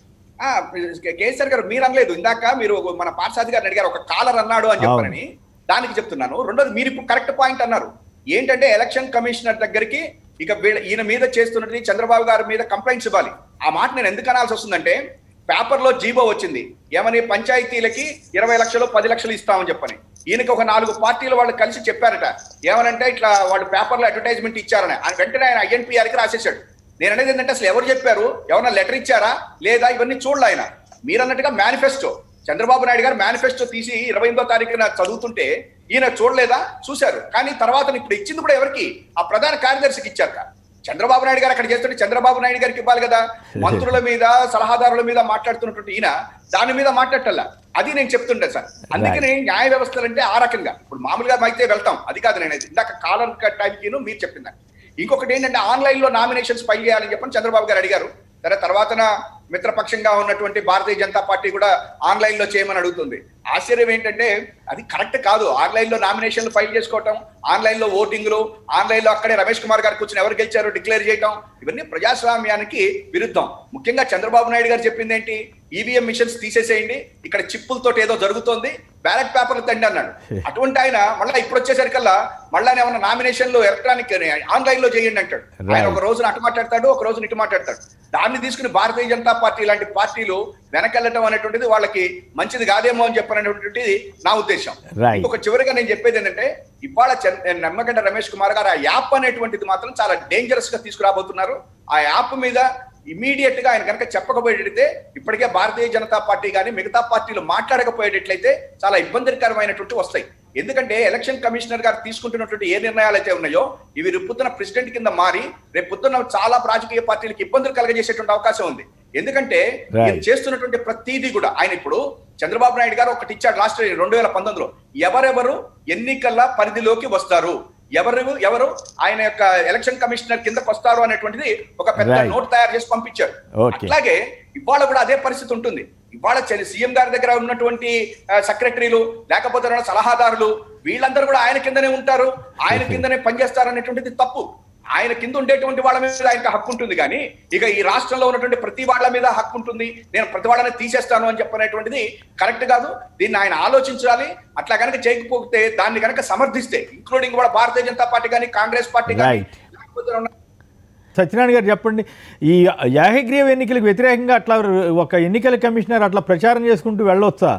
ఆ, కేసీఆర్ గారు మీరు అనలేదు ఇందాక మీరు మన పార్సాది గారిని అడిగారు ఒక కాలర్ అన్నాడు అని చెప్పారని దానికి చెప్తున్నాను రెండోది మీరు ఇప్పుడు కరెక్ట్ పాయింట్ అన్నారు ఏంటంటే ఎలక్షన్ కమిషనర్ దగ్గరికి ఇక వీళ్ళ- ఈయన మీద చేస్తున్నది చంద్రబాబు గారి మీద కంప్లైంట్స్ ఇవ్వాలి ఆ మాట నేను ఎందుకు అనాల్సి వస్తుందంటే పేపర్ లో జీబో వచ్చింది ఏమని పంచాయతీలకి ఇరవై లక్షలు పది లక్షలు ఇస్తామని చెప్పని ఈయనకి ఒక నాలుగు పార్టీలు వాళ్ళు కలిసి చెప్పారట ఏమనంటే ఇట్లా వాళ్ళు పేపర్లో అడ్వర్టైజ్మెంట్ ఇచ్చారని ఆయన వెంటనే ఆయన ఐఎన్పిఆర్ కి రాసేసాడు నేను అనేది ఏంటంటే అసలు ఎవరు చెప్పారు ఎవరన్నా లెటర్ ఇచ్చారా లేదా ఇవన్నీ చూడలే ఆయన మీరు అన్నట్టుగా మేనిఫెస్టో చంద్రబాబు నాయుడు గారు మేనిఫెస్టో తీసి ఇరవై ఎనిమిదో తారీఖున చదువుతుంటే ఈయన చూడలేదా చూశారు కానీ తర్వాత ఇప్పుడు ఇచ్చింది కూడా ఎవరికి ఆ ప్రధాన కార్యదర్శికి ఇచ్చారు చంద్రబాబు నాయుడు గారు అక్కడ చేస్తుంటే చంద్రబాబు నాయుడు గారికి ఇవ్వాలి కదా మంత్రుల మీద సలహాదారుల మీద మాట్లాడుతున్నటువంటి ఈయన దాని మీద మాట్లాడటల్లా అది నేను చెప్తుండే సార్ అందుకని న్యాయ వ్యవస్థలు అంటే ఆ రకంగా ఇప్పుడు మామూలుగా అయితే వెళ్తాం అది కాదు నేను ఇందాక కాలర్ టైంకి మీరు చెప్పిందా ఇంకొకటి ఏంటంటే ఆన్లైన్ లో నామినేషన్స్ ఫైల్ చేయాలని చెప్పని చంద్రబాబు గారు అడిగారు సరే తర్వాతన మిత్రపక్షంగా ఉన్నటువంటి భారతీయ జనతా పార్టీ కూడా ఆన్లైన్ లో చేయమని అడుగుతుంది ఆశ్చర్యం ఏంటంటే అది కరెక్ట్ కాదు ఆన్లైన్ లో నామినేషన్లు ఫైల్ చేసుకోవటం ఆన్లైన్ లో ఓటింగ్లు ఆన్లైన్ లో అక్కడే రమేష్ కుమార్ గారు కూర్చొని ఎవరు గెలిచారో డిక్లేర్ చేయటం ఇవన్నీ ప్రజాస్వామ్యానికి విరుద్ధం ముఖ్యంగా చంద్రబాబు నాయుడు గారు చెప్పింది ఏంటి ఈవీఎం మిషన్స్ తీసేసేయండి ఇక్కడ చిప్పులతో ఏదో జరుగుతోంది బ్యాలెట్ పేపర్లు తండి అన్నాడు అటువంటి ఆయన మళ్ళీ ఇప్పుడు వచ్చేసరికల్లా మళ్ళీ ఏమన్నా నామినేషన్లు ఎలక్ట్రానిక్ ఆన్లైన్ లో చేయండి అంటాడు ఆయన ఒక రోజున అటు మాట్లాడతాడు ఒక రోజున ఇటు మాట్లాడతాడు దాన్ని తీసుకుని భారతీయ జనతా పార్టీ లాంటి పార్టీలు వెనకెళ్ళటం అనేటువంటిది వాళ్ళకి మంచిది కాదేమో అని చెప్పనటువంటిది నా ఉద్దేశం Right. ఇంకొక చివరిగా నేను చెప్పేది ఏంటంటే ఇవాళ చంద్ర- నమ్మగడ్డ రమేష్ కుమార్ గారు ఆ యాప్ అనేటువంటిది మాత్రం చాలా డేంజరస్ గా తీసుకురాబోతున్నారు ఆ యాప్ మీద ఇమీడియట్ గా ఆయన కనుక చెప్పకపోయేటైతే ఇప్పటికే భారతీయ జనతా పార్టీ కానీ మిగతా పార్టీలు మాట్లాడకపోయేటట్లయితే చాలా ఇబ్బందికరమైనటువంటి వస్తాయి ఎందుకంటే ఎలక్షన్ కమిషనర్ గారు తీసుకుంటున్నటువంటి ఏ నిర్ణయాలు అయితే ఉన్నాయో ఇవి రేపొద్దున ప్రెసిడెంట్ కింద మారి రేపొద్దున చాలా రాజకీయ పార్టీలకు ఇబ్బందులు కలగజేసేటువంటి అవకాశం ఉంది ఎందుకంటే Right. ఈయన చేస్తున్నటువంటి ప్రతిదీ కూడా ఆయన ఇప్పుడు చంద్రబాబు నాయుడు గారు ఒకటి ఇచ్చాడు లాస్ట్ రెండు వేల పంతొమ్మిదిలో ఎవరెవరు ఎన్నికల పరిధిలోకి వస్తారు ఎవరు ఎవరు ఆయన యొక్క ఎలక్షన్ కమిషనర్ కిందకు వస్తారు అనేటువంటిది ఒక పెద్ద Right. నోట్ తయారు చేసి పంపించారు Okay. అట్లాగే ఇవాళ కూడా అదే పరిస్థితి ఉంటుంది ఇవాళ చ- సీఎం గారి దగ్గర ఉన్నటువంటి ఆ, సెక్రటరీలు లేకపోతే ఉన్న సలహాదారులు వీళ్ళందరూ కూడా ఆయన కిందనే ఉంటారు ఆయన కిందనే పనిచేస్తారు అనేటువంటిది తప్పు ఆయన కింద ఉండేటువంటి వాళ్ళ మీద ఆయనకు హక్కు ఉంటుంది కానీ ఇక ఈ రాష్ట్రంలో ఉన్నటువంటి ప్రతి వాళ్ళ మీద హక్కు ఉంటుంది నేను ప్రతి వాళ్ళని తీసేస్తాను అని చెప్పనేటువంటిది కరెక్ట్ కాదు దీన్ని ఆయన ఆలోచించాలి అట్లా కనుక చేయకపోతే దాన్ని కనుక సమర్థిస్తే ఇంక్లూడింగ్ కూడా భారతీయ జనతా పార్టీ కానీ కాంగ్రెస్ పార్టీ కానీ Right. లేకపోతే ఉన్న సత్యనారాయణ గారు చెప్పండి ఈ యాహగ్రీవ ఎన్నికలకు వ్యతిరేకంగా అట్లా ఒక ఎన్నికల కమిషనర్ అట్లా ప్రచారం చేసుకుంటూ వెళ్ళొచ్చా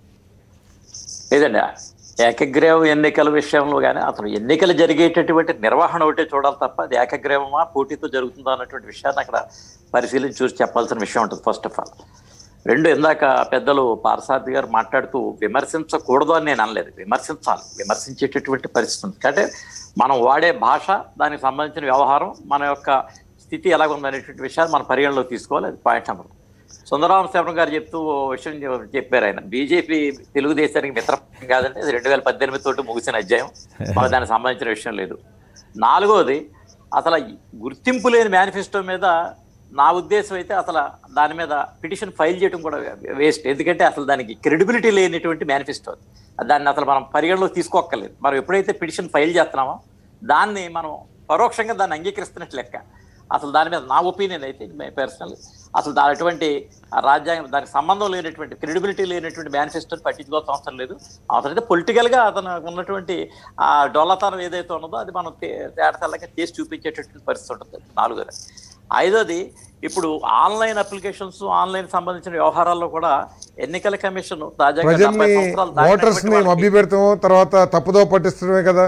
లేదండి ఏకగ్రీవ ఎన్నికల విషయంలో కానీ అతను ఎన్నికలు జరిగేటటువంటి నిర్వహణ ఒకటే చూడాలి తప్ప అది ఏకగ్రీవమా పోటీతో జరుగుతుందా అన్నటువంటి విషయాన్ని అక్కడ పరిశీలించి చూసి చెప్పాల్సిన విషయం ఉంటుంది ఫస్ట్ ఆఫ్ ఆల్ రెండు ఇందాక పెద్దలు పారసారథి గారు మాట్లాడుతూ విమర్శించకూడదు అని నేను అనలేదు విమర్శించాలి విమర్శించేటటువంటి పరిస్థితి ఉంది అంటే మనం వాడే భాష దానికి సంబంధించిన వ్యవహారం మన యొక్క స్థితి ఎలాగుందనేటువంటి విషయాన్ని మనం పరిగణలో తీసుకోవాలి అది పాయింట్ నెంబర్ సుందరరామ శర్మ గారు చెప్తూ ఓ విషయం చె- చెప్పారు ఆయన బీజేపీ తెలుగుదేశానికి మిత్రం కాదంటే అది రెండు వేల పద్దెనిమిది తోటి ముగిసిన అధ్యాయం మాకు దానికి సంబంధించిన విషయం లేదు నాలుగోది అసలు ఈ గుర్తింపు లేని మేనిఫెస్టో మీద నా ఉద్దేశం అయితే అసలు దాని మీద పిటిషన్ ఫైల్ చేయడం కూడా వేస్ట్ ఎందుకంటే అసలు దానికి క్రెడిబిలిటీ లేనటువంటి మేనిఫెస్టో దాన్ని అసలు మనం పరిగణలోకి తీసుకోక్కర్లేదు మనం ఎప్పుడైతే పిటిషన్ ఫైల్ చేస్తున్నామో దాన్ని మనం పరోక్షంగా దాన్ని అంగీకరిస్తున్నట్టు లెక్క అసలు దాని మీద నా ఒపీనియన్ అయితే పర్సనల్ అసలు దాని అటువంటి ఆ రాజ్యాంగం దానికి సంబంధం లేనటువంటి క్రెడిబిలిటీ లేనటువంటి మేనిఫెస్టోని పట్టించుకోవాల్సిన అవసరం లేదు అవసరం పొలిటికల్ గా అతను ఉన్నటువంటి ఆ డొల్లతనం ఏదైతే ఉన్నదో అది మనం తే- తేటతెల్లగా చేసి చూపించేటటువంటి పరిస్థితి ఉంటుంది నాలుగోది ఐదోది ఇప్పుడు ఆన్లైన్ అప్లికేషన్స్ ఆన్లైన్ సంబంధించిన వ్యవహారాల్లో కూడా ఎన్నికల కమిషన్ తాజాగా ప్రజల్ని డెబ్బై సంవత్సరాలు దాటినటువంటి ఓటర్స్ ని వాళ్ళకి- మభ్య పెడతాము తర్వాత తప్పుదో పట్టించడమే కదా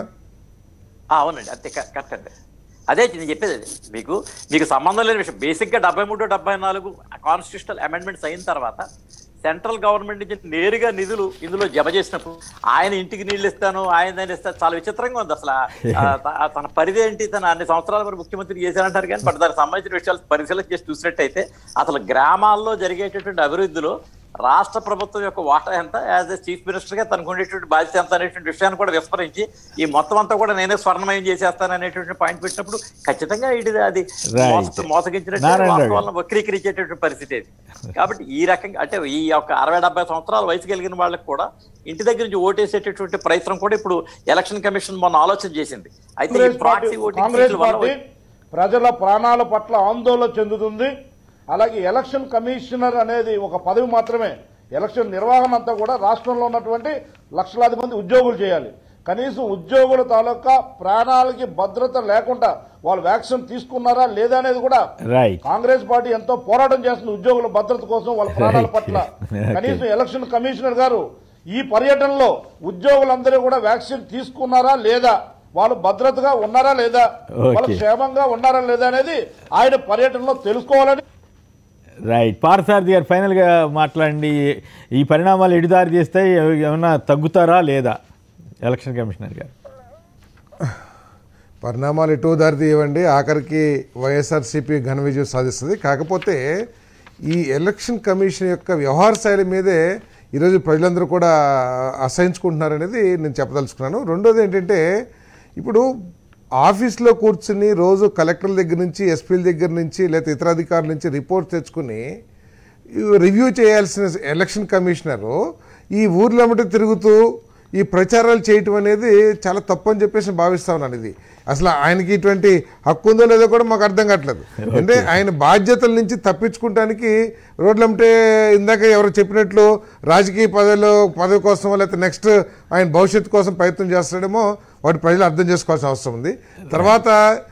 ఆ, అవునండి అంతే క- కరెక్ట్ అండి అదే నేను చెప్పేది అది మీకు మీకు సంబంధం లేని విషయం బేసిక్గా డెబ్బై మూడు డెబ్బై నాలుగు కాన్స్టిట్యూషనల్ అమెండ్మెంట్స్ అయిన తర్వాత సెంట్రల్ గవర్నమెంట్ నుంచి నేరుగా నిధులు ఇందులో జమ చేసినప్పుడు ఆయన ఇంటికి నీళ్ళు ఇస్తాను ఆయన దాన్ని ఇస్తాను చాలా విచిత్రంగా ఉంది అసలు ఆ, త- ఆ తన పరిధి ఏంటి తన అన్ని సంవత్సరాల వరకు ముఖ్యమంత్రి చేశారంటారు కానీ బట్ దానికి సంబంధించిన విషయాలు పరిశీలన చేసి చూసినట్టయితే అసలు గ్రామాల్లో జరిగేటటువంటి అభివృద్ధిలో రాష్ట్ర ప్రభుత్వం యొక్క వాటా ఎంత యాజ్ ఎ చీఫ్ మినిస్టర్ గా తనకు ఉండేటువంటి బాధ్యత ఎంత అనేటువంటి విషయాన్ని కూడా విస్మరించి ఈ మొత్తం అంతా కూడా నేనే స్వర్ణమయం చేసేస్తాను అనేటువంటి పాయింట్ పెట్టినప్పుడు ఖచ్చితంగా ఇది అది Right. మోస- మోసగించినట్టు నారాయణ రావు వాస్తవాలను వక్రీకరించేటటువంటి పరిస్థితి ఇది కాబట్టి ఈ రకంగా అంటే ఈ యొక్క అరవై డెబ్బై సంవత్సరాల వయసు కలిగిన వాళ్ళకి కూడా ఇంటి దగ్గర నుంచి ఓటేసేటటువంటి ప్రయత్నం కూడా ఇప్పుడు ఎలక్షన్ కమిషన్ మొన్న ఆలోచన చేసింది అయితే ఈ Congress party proxy voting Congress సీట్ల వల్ల పార్టీ ప్రజల ప్రాణాల పట్ల ఆందోళన చెందుతుంది అలాగే ఎలక్షన్ కమిషనర్ అనేది ఒక పదవి మాత్రమే ఎలక్షన్ నిర్వహణ అంతా కూడా రాష్ట్రంలో ఉన్నటువంటి లక్షలాది మంది ఉద్యోగులు చేయాలి కనీసం ఉద్యోగుల తాలూకా ప్రాణాలకి భద్రత లేకుండా వాళ్ళు వ్యాక్సిన్ తీసుకున్నారా లేదా అనేది కూడా రైట్ కాంగ్రెస్ పార్టీ ఎంతో పోరాటం చేస్తుంది ఉద్యోగుల భద్రత కోసం వాళ్ళ ప్రాణాల పట్ల Okay. కనీసం ఎలక్షన్ కమిషనర్ గారు ఈ పర్యటనలో ఉద్యోగులందరూ కూడా వ్యాక్సిన్ తీసుకున్నారా లేదా వాళ్ళు భద్రతగా ఉన్నారా లేదా వాళ్ళు Okay. క్షేమంగా ఉన్నారా లేదా అనేది ఆయన పర్యటనలో తెలుసుకోవాలని రైట్ పార్థసారథి గారు ఫైనల్గా మాట్లాడండి ఈ పరిణామాలు ఎడిదారి చేస్తే ఏమైనా తగ్గుతారా లేదా ఎలక్షన్ కమిషనర్ గారు పరిణామాలు ఎటు దారి తీయవండి ఆఖరికి వైఎస్ఆర్సీపీ ఘన విజయం సాధిస్తుంది కాకపోతే ఈ ఎలక్షన్ కమిషన్ యొక్క వ్యవహార శైలి మీదే ఈరోజు ప్రజలందరూ కూడా అసహించుకుంటున్నారనేది నేను చెప్పదలుచుకున్నాను రెండోది ఏంటంటే ఇప్పుడు ఆఫీస్లో కూర్చుని రోజు కలెక్టర్ల దగ్గర నుంచి ఎస్పీల దగ్గర నుంచి లేదా ఇతర అధికారుల నుంచి రిపోర్ట్ తెచ్చుకుని రివ్యూ చేయాల్సిన ఎలక్షన్ కమిషనరు ఈ ఊర్లమ్మట తిరుగుతూ ఈ ప్రచారాలు చేయటం అనేది చాలా తప్పు అని చెప్పేసి నేను భావిస్తా ఉన్నాను ఇది అసలు ఆయనకి ఇటువంటి హక్కు ఉందో లేదో కూడా మాకు అర్థం కావట్లేదు అంటే ఆయన బాధ్యతల నుంచి తప్పించుకుంటానికి రోడ్లంటే ఇందాక ఎవరు చెప్పినట్లు రాజకీయ పదవిలో పదవి కోసం లేకపోతే నెక్స్ట్ ఆయన భవిష్యత్తు కోసం ప్రయత్నం చేస్తాడేమో వాటి ప్రజలు అర్థం చేసుకోవాల్సిన అవసరం ఉంది తర్వాత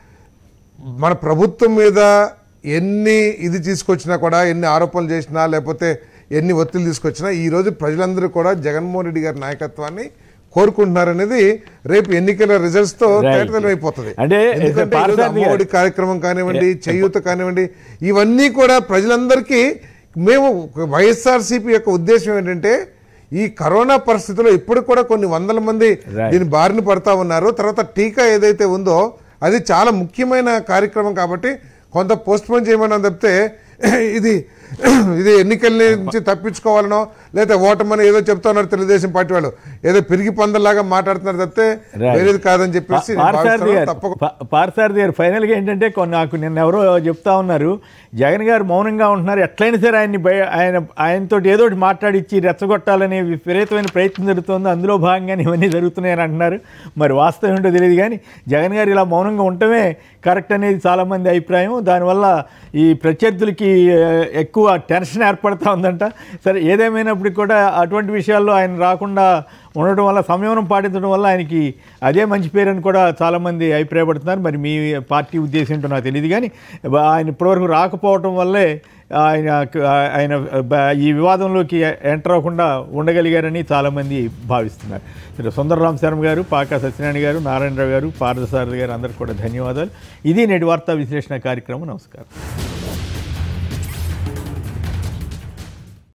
మన ప్రభుత్వం మీద ఎన్ని ఇది తీసుకొచ్చినా కూడా ఎన్ని ఆరోపణలు చేసినా లేకపోతే ఎన్ని ఒత్తిళ్ళు తీసుకొచ్చినా ఈ రోజు ప్రజలందరూ కూడా జగన్మోహన్ రెడ్డి గారి నాయకత్వాన్ని కోరుకుంటున్నారనేది రేపు ఎన్నికల రిజల్ట్స్ తో Right. తేటతెల్లమైపోతుంది అంటే ఎందుకంటే ఈరోజు పార్థసారథి గారు- అమ్మఒడి కార్యక్రమం కానివ్వండి చేయూత కానివ్వండి ఇవన్నీ కూడా ప్రజలందరికీ మేము వైఎస్ఆర్సీపీ యొక్క ఉద్దేశం ఏంటంటే ఈ కరోనా పరిస్థితిలో ఇప్పుడు కూడా కొన్ని వందల మంది Right. దీని బారిన పడతా ఉన్నారు తర్వాత టీకా ఏదైతే ఉందో అది చాలా ముఖ్యమైన కార్యక్రమం కాబట్టి కొంత పోస్ట్ పోన్ చేయమని తప్పితే ఇది ఇది ఎన్నికల నుంచి తప్పించుకోవాలనో లేదా ఓటమని ఏదో చెప్తా ఉన్నారు తెలుగుదేశం పార్టీ వాళ్ళు ఏదో పిరిగి పందల్లాగా మాట్లాడుతున్నారు తప్పితే Right. వేరేది కాదని చెప్పేసి నేను పార్థసారథి భావిస్తున్నాను. గారు తప్పకుండా పా- పార్థసారథి గారు ఫైనల్గా ఏంటంటే కొన్ని నాకు నిన్న ఎవరో చెప్తా ఉన్నారు జగన్ గారు మౌనంగా ఉంటున్నారు ఎట్లయినా సరే ఆయన్ని బయ ఆయన ఆయనతో ఏదో ఒకటి మాట్లాడిచ్చి రెచ్చగొట్టాలనే విపరీతమైన ప్రయత్నం జరుగుతుంది అందులో భాగంగానే ఇవన్నీ జరుగుతున్నాయని అంటున్నారు మరి వాస్తవం ఏంటో తెలియదు కానీ జగన్ గారు ఇలా మౌనంగా ఉండటమే కరెక్ట్ అనేది చాలామంది అభిప్రాయం దానివల్ల ఈ ప్రత్యర్థులకి ఆ, ఎక్కువ టెన్షన్ ఏర్పడతా ఉందంట సరే ఏదేమైనప్పటికీ కూడా అటువంటి విషయాల్లో ఆయన రాకుండా ఉండటం వల్ల సంయమనం పాటించడం వల్ల ఆయనకి అదే మంచి పేరు అని కూడా చాలామంది అభిప్రాయపడుతున్నారు మరి మీ పార్టీ ఉద్దేశం ఏంటో నాకు తెలియదు కానీ బ- ఆయన ఇప్పటివరకు రాకపోవటం వల్లే ఆయన ఆయన బ- ఈ వివాదంలోకి ఎంటర్ అవ్వకుండా ఉండగలిగారని చాలామంది భావిస్తున్నారు సరే సుందరరామ్ శర్మ గారు పాకా సత్యనారాయణ గారు నారాయణరావు గారు పార్థసారథి గారు అందరికీ కూడా ధన్యవాదాలు ఇది నేటి వార్తా విశ్లేషణ కార్యక్రమం నమస్కారం